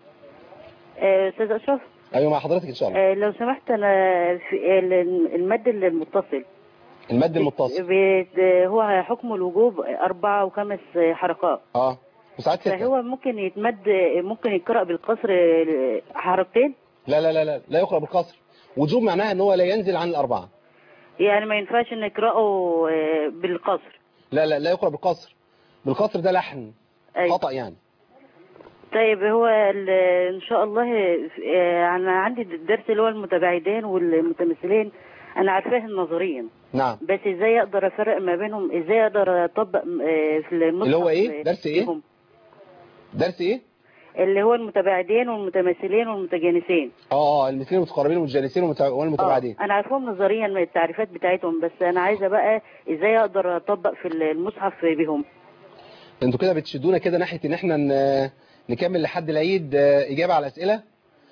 آه، استاذ اشرف ايوه مع حضرتك ان شاء الله آه، لو سمحت انا في ال- المد المتصل المد المتصل بت- هو حكم الوجوب أربعة وخمس حركات اه وساعات ستة فهو ممكن يتمد ممكن يقرأ بالقصر حركتين لا لا لا لا لا يقرأ بالقصر وجوب معناها ان هو لا ينزل عن الأربعة يعني ما ينفعش ان يقرأه آه، بالقصر لا لا لا يقرأ بالقصر بالقصر ده لحن أيوة. خطأ يعني طيب هو ال- ان شاء الله آه، انا عندي الدرس اللي هو المتباعدين والمتمثلين انا عارفاه نظريا نعم بس ازاي اقدر افرق ما بينهم ازاي اقدر اطبق آه، في المصحف اللي هو ايه درس ايه فيهم؟ درس ايه اللي هو المتباعدين والمتماثلين والمتجانسين اه اه المثلين المتقاربين والمتجانسين والمتع- والمتباعدين انا عارفهم نظريا من التعريفات بتاعتهم بس انا عايزه بقى ازاي اقدر اطبق في المصحف بهم انتوا كده بتشدونا كده ناحية ان احنا ن- نكمل لحد العيد آه، اجابة على الاسئلة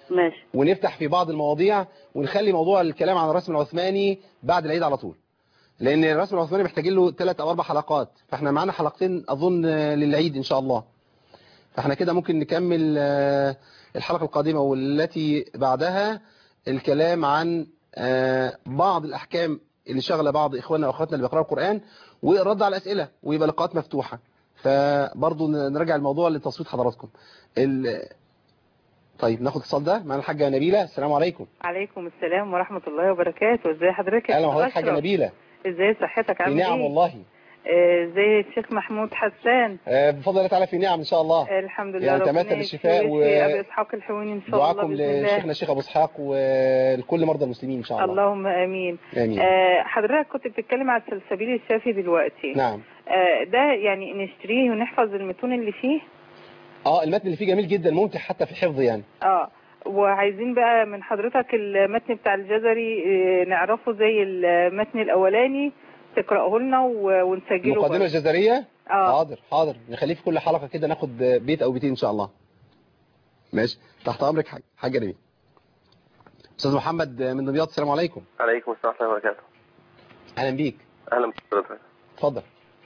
ماشي ونفتح في بعض المواضيع ونخلي موضوع الكلام عن الرسم العثماني بعد العيد على طول لان الرسم العثماني محتاجين له ثلاث او اربع حلقات فاحنا معانا حلقتين اظن آه، للعيد ان شاء الله فاحنا كده ممكن نكمل آه، الحلقة القادمة والتي بعدها الكلام عن آه، بعض الأحكام اللي شغلة بعض إخواننا وأخواتنا اللي بيقرأوا القرآن والرد على الأسئلة ويبقى لقاءات مفتوحة فبرضو نرجع الموضوع لتصويت حضراتكم ال... طيب ناخد اتصال ده معنا الحاجة نبيلة السلام عليكم عليكم السلام ورحمة الله وبركاته ازي حضرتك يا أهلا أستاذ وحضرتك حاجة أشرف؟ نبيلة ازاي صحتك في عامل نعم ايه والله آه، ازاي الشيخ محمود حسان آه، بفضل الله تعالى في نعم إن شاء الله آه، الحمد لله يعني ربنا تمثل الشفاء يشفي و- ويشفي ابي اسحاق الحويني ان شاء الله دعاكم باذن الله لشيخنا الشيخ أبو إسحاق ولكل مرضى المسلمين إن شاء الله اللهم امين آمين آه، حضرتك كنت بتتكلم على السلسبيل الشافي دلوقتي نعم آه، ده يعني نشتريه ونحفظ المتون اللي فيه اه المتن اللي فيه جميل جدا ممتع حتى في الحفظ يعني اه وعايزين بقى من حضرتك المتن بتاع الجزري آه، نعرفه زي المتن الاولاني تقراه لنا و- ونسجله المقدمة برضه. الجزرية اه حاضر حاضر نخليه في كل حلقة كده ناخد بيت او بيتين ان شاء الله ماشي تحت امرك حاجة حاجة نبي استاذ محمد من دمياط السلام عليكم عليكم السلام ورحمة الله وبركاته اهلا بيك أهلا بحضرتك اتفضل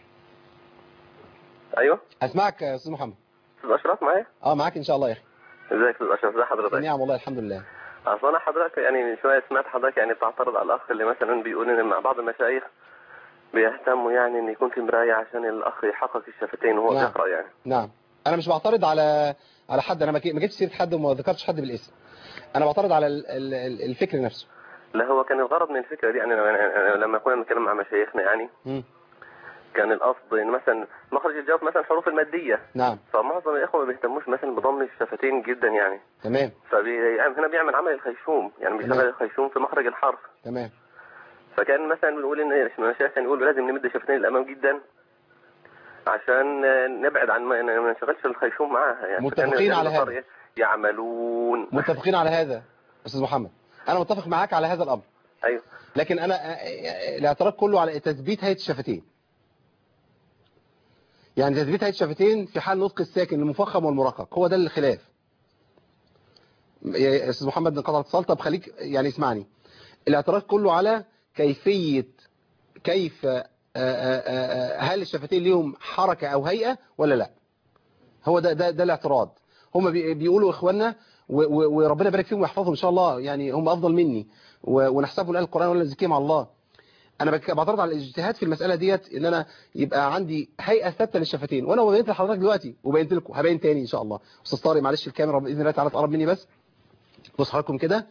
أيوه اسمعك يا استاذ محمد أستاذ أشرف معايا اه معاك ان شاء الله يا اخي ازيك يا أستاذ أشرف ازي في حضرتك نعم والله الحمد لله أصل أنا حضرتك يعني من شوية سمعت حضرتك يعني بتعترض على الأخ اللي مثلا بيقول إن مع بعض المشايخ بيهتموا يعني إن يكون في مراية عشان الأخ يحقق الشفتين وهو نعم. بيقرأ يعني نعم انا مش بعترض على على حد انا ما جي- ما جبتش سيره حد وما ذكرتش حد بالاسم انا بعترض على ال- ال- ال- الفكر نفسه لا هو كان الغرض من الفكرة دي يعني أنا- لما كنا بنتكلم مع مشايخنا يعني مم. كان القصد إن مثلا مخرج الجواب مثلا حروف المادية نعم فمعظم الإخوة ما بيهتموش مثلا بضم الشفتين جدا يعني تمام فهنا بيعمل عمل الخيشوم يعني بيشغل تمام. الخيشوم في مخرج الحرف تمام فكان مثلا بنقول ان المشايخ كان يقول لازم نمد شفتين للامام جدا عشان نبعد عن ما ما نشغلش الخيشوم معاها يعني فكان متفقين على النصارى هذا. إيه؟ يعملون متفقين على هذا استاذ محمد انا متفق معاك على هذا الامر ايوه لكن انا آه، آه، الاعتراض كله على تثبيت هيئه الشفتين يعني تثبيت هيئه الشفتين في حال نطق الساكن المفخم والمرقق هو ده الخلاف يا استاذ محمد انقطع الاتصال طب خليك يعني اسمعني الاعتراض كله على كيفيه كيف آه، آه، آه، هل الشفتين ليهم حركه او هيئه ولا لا هو ده ده ده الاعتراض هم بي- بيقولوا اخواننا و- و- وربنا يبارك فيهم ويحفظهم ان شاء الله يعني هم افضل مني و- ونحسبهم لاهل القران ولا نزكيهم على الله انا بك- بعترض على الاجتهاد في المساله ديت ان انا يبقى عندي هيئه ثابته للشفتين وانا بينت لحضرتك دلوقتي وبينت لكم هبين تاني ان شاء الله استاذ طارق معلش الكاميرا باذن الله تعالى تقرب مني بس بص حضراتكم كده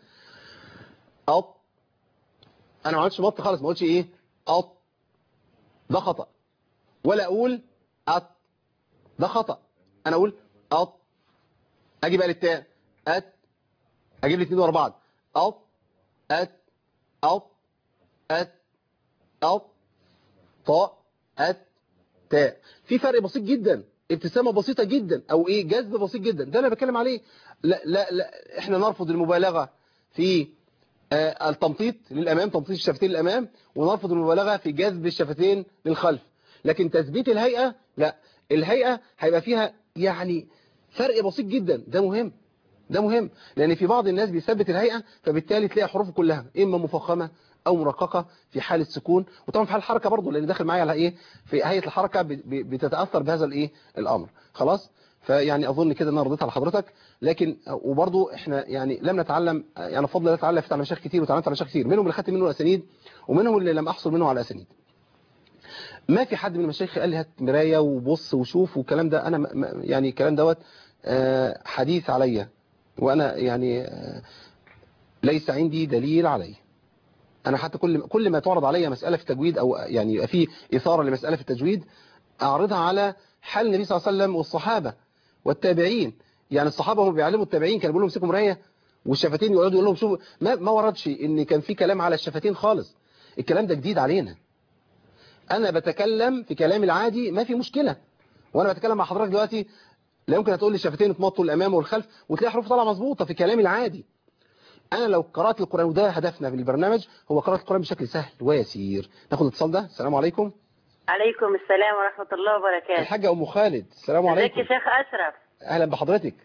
أط انا ما عملتش مط خالص ما قلتش ايه أط ده خطأ ولا اقول أط ده خطأ انا اقول أط اجي بقى للتاء أت اجيب الاثنين ورا بعض أط أت أط أت أط طاء أت تاء في فرق بسيط جدا ابتسامة بسيطة جدا او ايه جذب بسيط جدا ده اللي بتكلم عليه لا لا لا احنا نرفض المبالغة في آه، التمطيط للامام تمطيط الشفتين للامام ونرفض المبالغة في جذب الشفتين للخلف لكن تثبيت الهيئة لا الهيئة هيبقى فيها يعني فرق بسيط جدا ده مهم ده مهم لان في بعض الناس بيثبت الهيئة فبالتالي تلاقي حروفه كلها اما مفخمة او مرققة في حالة سكون وطبعا في حال الحركة برضه لان داخل معايا على ايه في هيئة الحركة ب- ب- بتتأثر بهذا الايه الامر خلاص فيعني اظن كده ان انا رديت على حضرتك لكن وبرضه احنا يعني لم نتعلم يعني بفضل الله تعالى فتح على مشايخ كتير وتعلمت على مشايخ كتير منهم اللي خدت منه اسانيد ومنهم اللي لم احصل منه على اسانيد ما في حد من المشايخ قال لي هات مرايه وبص وشوف والكلام ده انا م- م- يعني الكلام دوت آه، حديث عليا وانا يعني آه، ليس عندي دليل عليه انا حتى كل كل ما تعرض عليا مساله في التجويد او يعني يبقى في اثاره لمساله في التجويد اعرضها على حال النبي صلى الله عليه وسلم والصحابه والتابعين يعني الصحابه هم بيعلموا التابعين كانوا بيقولوا امسكوا مرايه والشفتين يقعدوا يقول لهم شوفوا ما ما وردش ان كان في كلام على الشفتين خالص الكلام ده جديد علينا انا بتكلم في كلامي العادي ما في مشكله وانا بتكلم مع حضرتك دلوقتي لا يمكن هتقول لي الشفتين اتمطوا الامام والخلف وتلاقي حروف طالعه مظبوطه في كلامي العادي انا لو قرات القران وده هدفنا في البرنامج هو قراءه القران بشكل سهل ويسير ناخد الاتصال ده السلام عليكم عليكم السلام ورحمة الله وبركاته الحاجه ام خالد السلام ازيك عليكم يا شيخ أشرف اهلا بحضرتك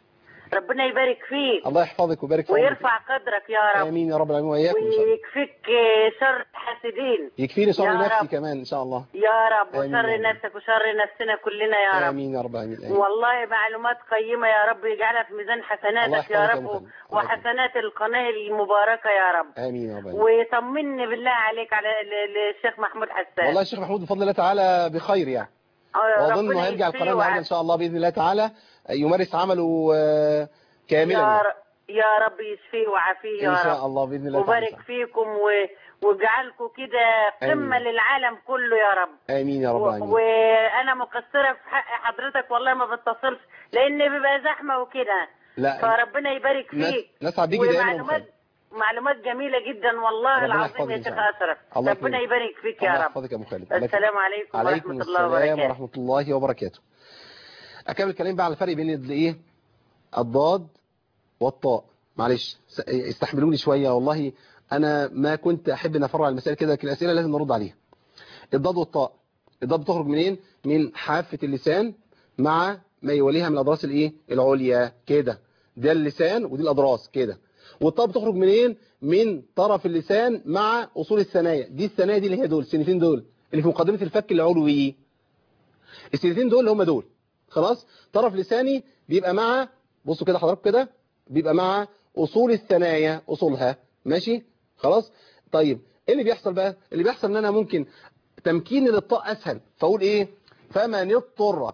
ربنا يبارك فيك الله يحفظك ويبارك في عمرك ويرفع قدرك يا رب امين يا رب العالمين واياكم ان شاء الله ويكفيك شر الحاسدين يكفيني شر يا نفسي رب. كمان ان شاء الله يا رب آمين وشر يا رب. نفسك وشر نفسنا كلنا يا رب امين يا رب العالمين آمين. والله معلومات قيمة يا رب يجعلها في ميزان الله حسناتك يا يحفظك يا رب مخلد. وحسنات القناة المباركة يا رب امين يا رب العالمين. وطمني بالله عليك على ال- ال- الشيخ محمود حسان والله الشيخ محمود بفضل الله تعالى بخير يعني آه، واظن ربنا انه هيرجع يشفيه القناه النهارده ان شاء الله باذن الله تعالى يمارس عمله آه، كاملا يا, يعني. ر... يا رب يشفيه وعافيه يا ان شاء رب الله باذن الله تعالى وبارك فيكم و... واجعلكم كده قمة آمين. للعالم كله يا رب امين يا رب و... العالمين وانا مقصرة في حق حضرتك والله ما بتصلش لان بيبقى زحمة وكده لا فربنا يبارك نس- فيك نسعد بيكي دايما ومعلومات معلومات جميلة جدا والله ربنا العظيم يحفظك يا إن شيخ شاء الله. أشرف الله ربنا يكرمك. يبارك فيك يا الله رب يحفظك يا مخالد السلام عليكم عليكم ورحمة الله السلام وبركاته ورحمة الله وبركاته أكمل الكلام بقى على الفرق بين الإيه الضاد والطاء معلش س- استحملوني شوية والله أنا ما كنت أحب أن أفرع المسائل كده لكن الأسئلة لازم نرد عليها الضاد والطاء الضاد بتخرج منين من حافة اللسان مع ما يوليها من الأضراس الإيه العليا كده ده اللسان ودي الأضراس كده والطاء بتخرج منين من طرف اللسان مع أصول الثنايا دي الثنايا دي اللي هي دول السنتين دول اللي في مقدمة الفك العلوي السنتين دول اللي هم دول خلاص طرف لساني بيبقى مع بصوا كده حضراتكم كده بيبقى مع أصول الثنايا أصولها ماشي خلاص طيب ايه اللي بيحصل بقى اللي بيحصل ان انا ممكن تمكين للطاء اسهل فاقول ايه فمن اضطر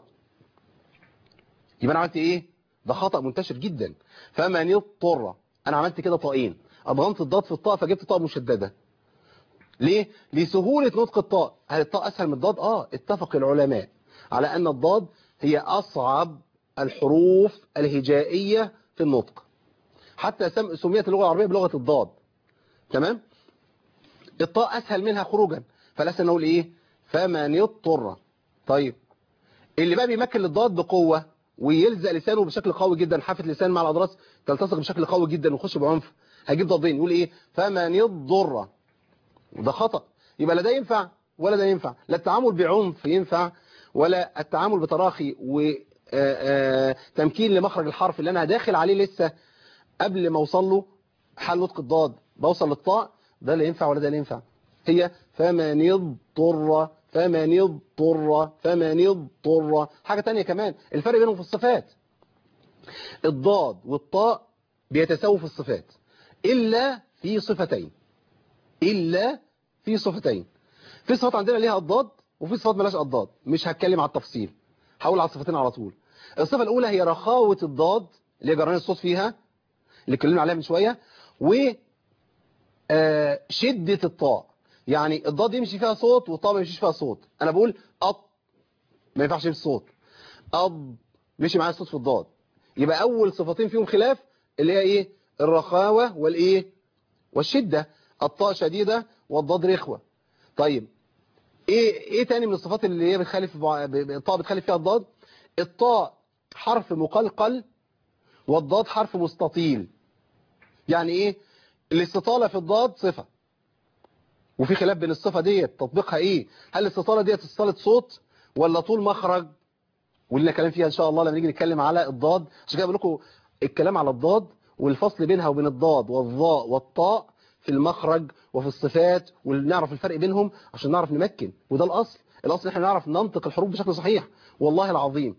يبقى انا عملت ايه ده خطأ منتشر جدا فمن اضطر انا عملت كده طائين اضغمت الضاد في الطاء فجبت طاء مشددة ليه لسهولة نطق الطاء هل الطاء اسهل من الضاد اه اتفق العلماء على ان الضاد هي اصعب الحروف الهجائية في النطق حتى سم- سميت اللغة العربية بلغة الضاد تمام الطاء اسهل منها خروجا فالاسهل نقول ايه فمن اضطر طيب اللي بقى بيمكن للضاد بقوة ويلزق لسانه بشكل قوي جدا حافة لسان مع الأضراس تلتصق بشكل قوي جدا ويخش بعنف هيجيب ضادين يقول ايه فمن يضر وده خطأ يبقى لا ده ينفع ولا ده ينفع لا التعامل بعنف ينفع ولا التعامل بتراخي وتمكين لمخرج الحرف اللي انا داخل عليه لسه قبل ما اوصل له حل نطق الضاد بوصل للطاء ده لا ينفع ولا ده لا ينفع هي فمن اضطر فمن اضطر فمن اضطر حاجة تانية كمان الفرق بينهم في الصفات الضاد والطاء بيتساووا في الصفات إلا في صفتين إلا في صفتين في صفات عندنا ليها الضاد وفي صفات ملاش الضاد مش هتكلم على التفصيل هقول على الصفتين على طول الصفة الأولى هي رخاوة الضاد اللي هي جران الصوت فيها اللي اتكلمنا عليها من شوية و آه، شدة الطاء يعني الضاد يمشي فيها صوت والطاء ما يمشيش فيها صوت انا بقول أط ما ينفعش يمشي صوت أض مشي معايا الصوت في الضاد يبقى اول صفتين فيهم خلاف اللي هي ايه الرخاوة والايه والشدة الطاء شديدة والضاد رخوة طيب ايه ايه تاني من الصفات اللي هي بتخالف بع- ب- ب- الطاء بتخالف فيها الضاد الطاء حرف مقلقل والضاد حرف مستطيل يعني ايه الاستطالة في الضاد صفة وفي خلاف بين الصفة ديت تطبيقها ايه هل الاستطالة ديت استطالة صوت ولا طول مخرج ولنا كلام فيها ان شاء الله لما نيجي نتكلم على الضاد عشان كده بقول لكم الكلام على الضاد والفصل بينها وبين الضاد والظاء والطاء في المخرج وفي الصفات ونعرف الفرق بينهم عشان نعرف نمكن وده الاصل الاصل احنا نعرف ننطق الحروف بشكل صحيح والله العظيم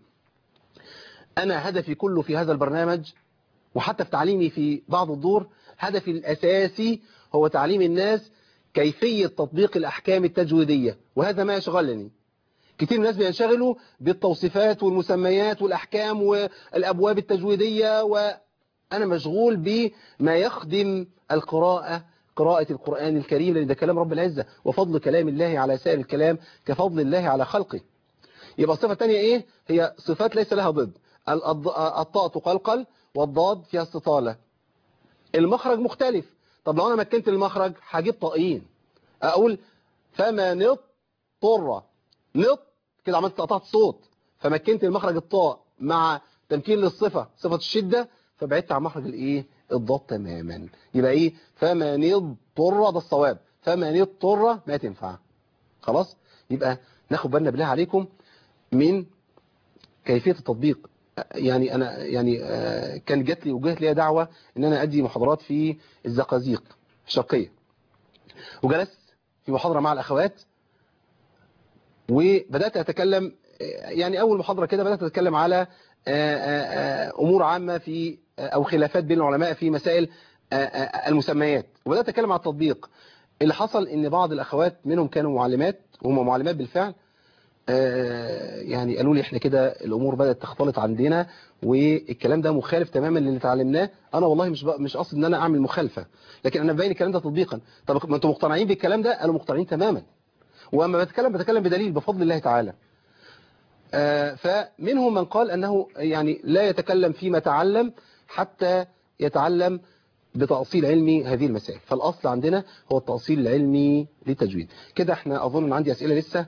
انا هدفي كله في هذا البرنامج وحتى في تعليمي في بعض الدور هدفي الأساسي هو تعليم الناس كيفية تطبيق الأحكام التجويدية وهذا ما يشغلني كتير من الناس بينشغلوا بالتوصيفات والمسميات والأحكام والأبواب التجويدية وأنا مشغول بما يخدم القراءة قراءة القرآن الكريم لأن ده كلام رب العزة وفضل كلام الله على سائر الكلام كفضل الله على خلقه يبقى الصفة الثانية إيه هي صفات ليس لها ضد الأض- الطاء تقلقل والضاد فيها استطالة المخرج مختلف طب لو أنا مكنت المخرج هجيب طائين أقول فما نضطر نط كده عملت قطعت صوت فمكنت المخرج الطاء مع تمكين للصفة صفة الشدة فبعدت عن مخرج الايه الضاد تماما يبقى ايه فما نضطر ده الصواب فما نضطر ما تنفع خلاص يبقى ناخد بالنا بالله عليكم من كيفية التطبيق يعني انا يعني آه، كان جات لي وجهت لي دعوه ان انا ادي محاضرات في الزقازيق الشرقيه وجلست في محاضره مع الاخوات وبدات اتكلم آه، يعني اول محاضره كده بدات اتكلم على آه، آه، آه، امور عامه في آه، او خلافات بين العلماء في مسائل آه، آه، المسميات وبدات اتكلم على التطبيق اللي حصل ان بعض الاخوات منهم كانوا معلمات وهم معلمات بالفعل آه، يعني قالوا لي احنا كده الامور بدات تختلط عندنا والكلام ده مخالف تماما للي اتعلمناه انا والله مش بق- مش قصد ان انا اعمل مخالفه لكن انا ببين الكلام ده تطبيقا طب ما انتم مقتنعين بالكلام ده انا مقتنعين تماما واما بتكلم بتكلم بدليل بفضل الله تعالى آه، فمنهم من قال انه يعني لا يتكلم فيما تعلم حتى يتعلم بتأصيل علمي هذه المسائل فالأصل عندنا هو التأصيل العلمي للتجويد كده احنا أظن ان عندي أسئلة لسه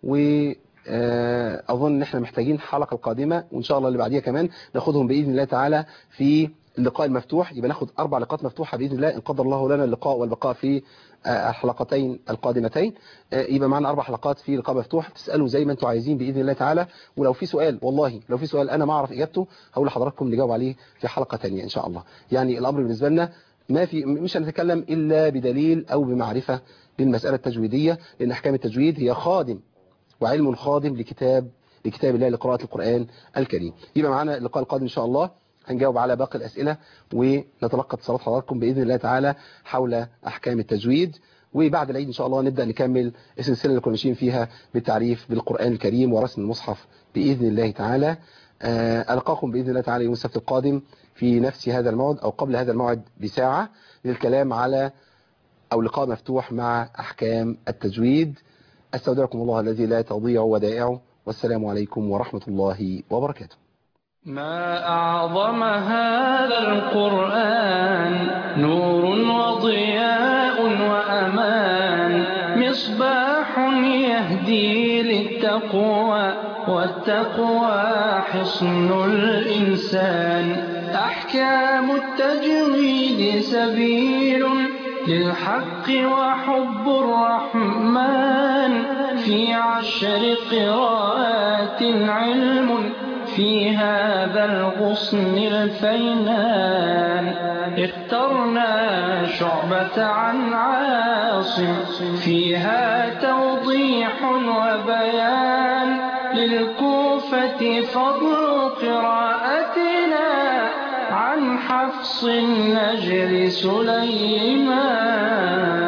وأظن ان احنا محتاجين الحلقة القادمة وإن شاء الله اللي بعديها كمان ناخدهم بإذن الله تعالى في اللقاء المفتوح يبقى ناخد أربع لقاءات مفتوحة بإذن الله إن قدر الله لنا اللقاء والبقاء في آه، الحلقتين القادمتين آه، يبقى معنا أربع حلقات في لقاء مفتوح تسألوا زي ما أنتم عايزين بإذن الله تعالى ولو في سؤال والله لو في سؤال أنا ما أعرف إجابته هقول لحضراتكم نجاوب عليه في حلقة تانية إن شاء الله يعني الأمر بالنسبة لنا ما في مش هنتكلم إلا بدليل أو بمعرفة للمسألة التجويدية لأن أحكام التجويد هي خادم وعلم خادم لكتاب لكتاب الله لقراءة القرآن الكريم يبقى معنا اللقاء القادم إن شاء الله هنجاوب على باقي الأسئلة ونتلقى اتصالات حضراتكم بإذن الله تعالى حول أحكام التجويد وبعد العيد إن شاء الله نبدأ نكمل السلسلة اللي كنا ماشيين فيها بالتعريف بالقرآن الكريم ورسم المصحف بإذن الله تعالى آه، ألقاكم بإذن الله تعالى يوم السبت القادم في نفس هذا الموعد أو قبل هذا الموعد بساعة للكلام على أو لقاء مفتوح مع أحكام التجويد أستودعكم الله الذي لا تضيع ودائعه والسلام عليكم ورحمة الله وبركاته ما أعظم هذا القرآن نور وضياء وأمان مصباح يهدي للتقوى والتقوى حصن الإنسان أحكام التجويد سبيل للحق وحب الرحمن في عشر قراءات علم في هذا الغصن الفينان اخترنا شعبة عن عاصم فيها توضيح وبيان للكوفة فضل قراءتنا عن حفص النجر سليمان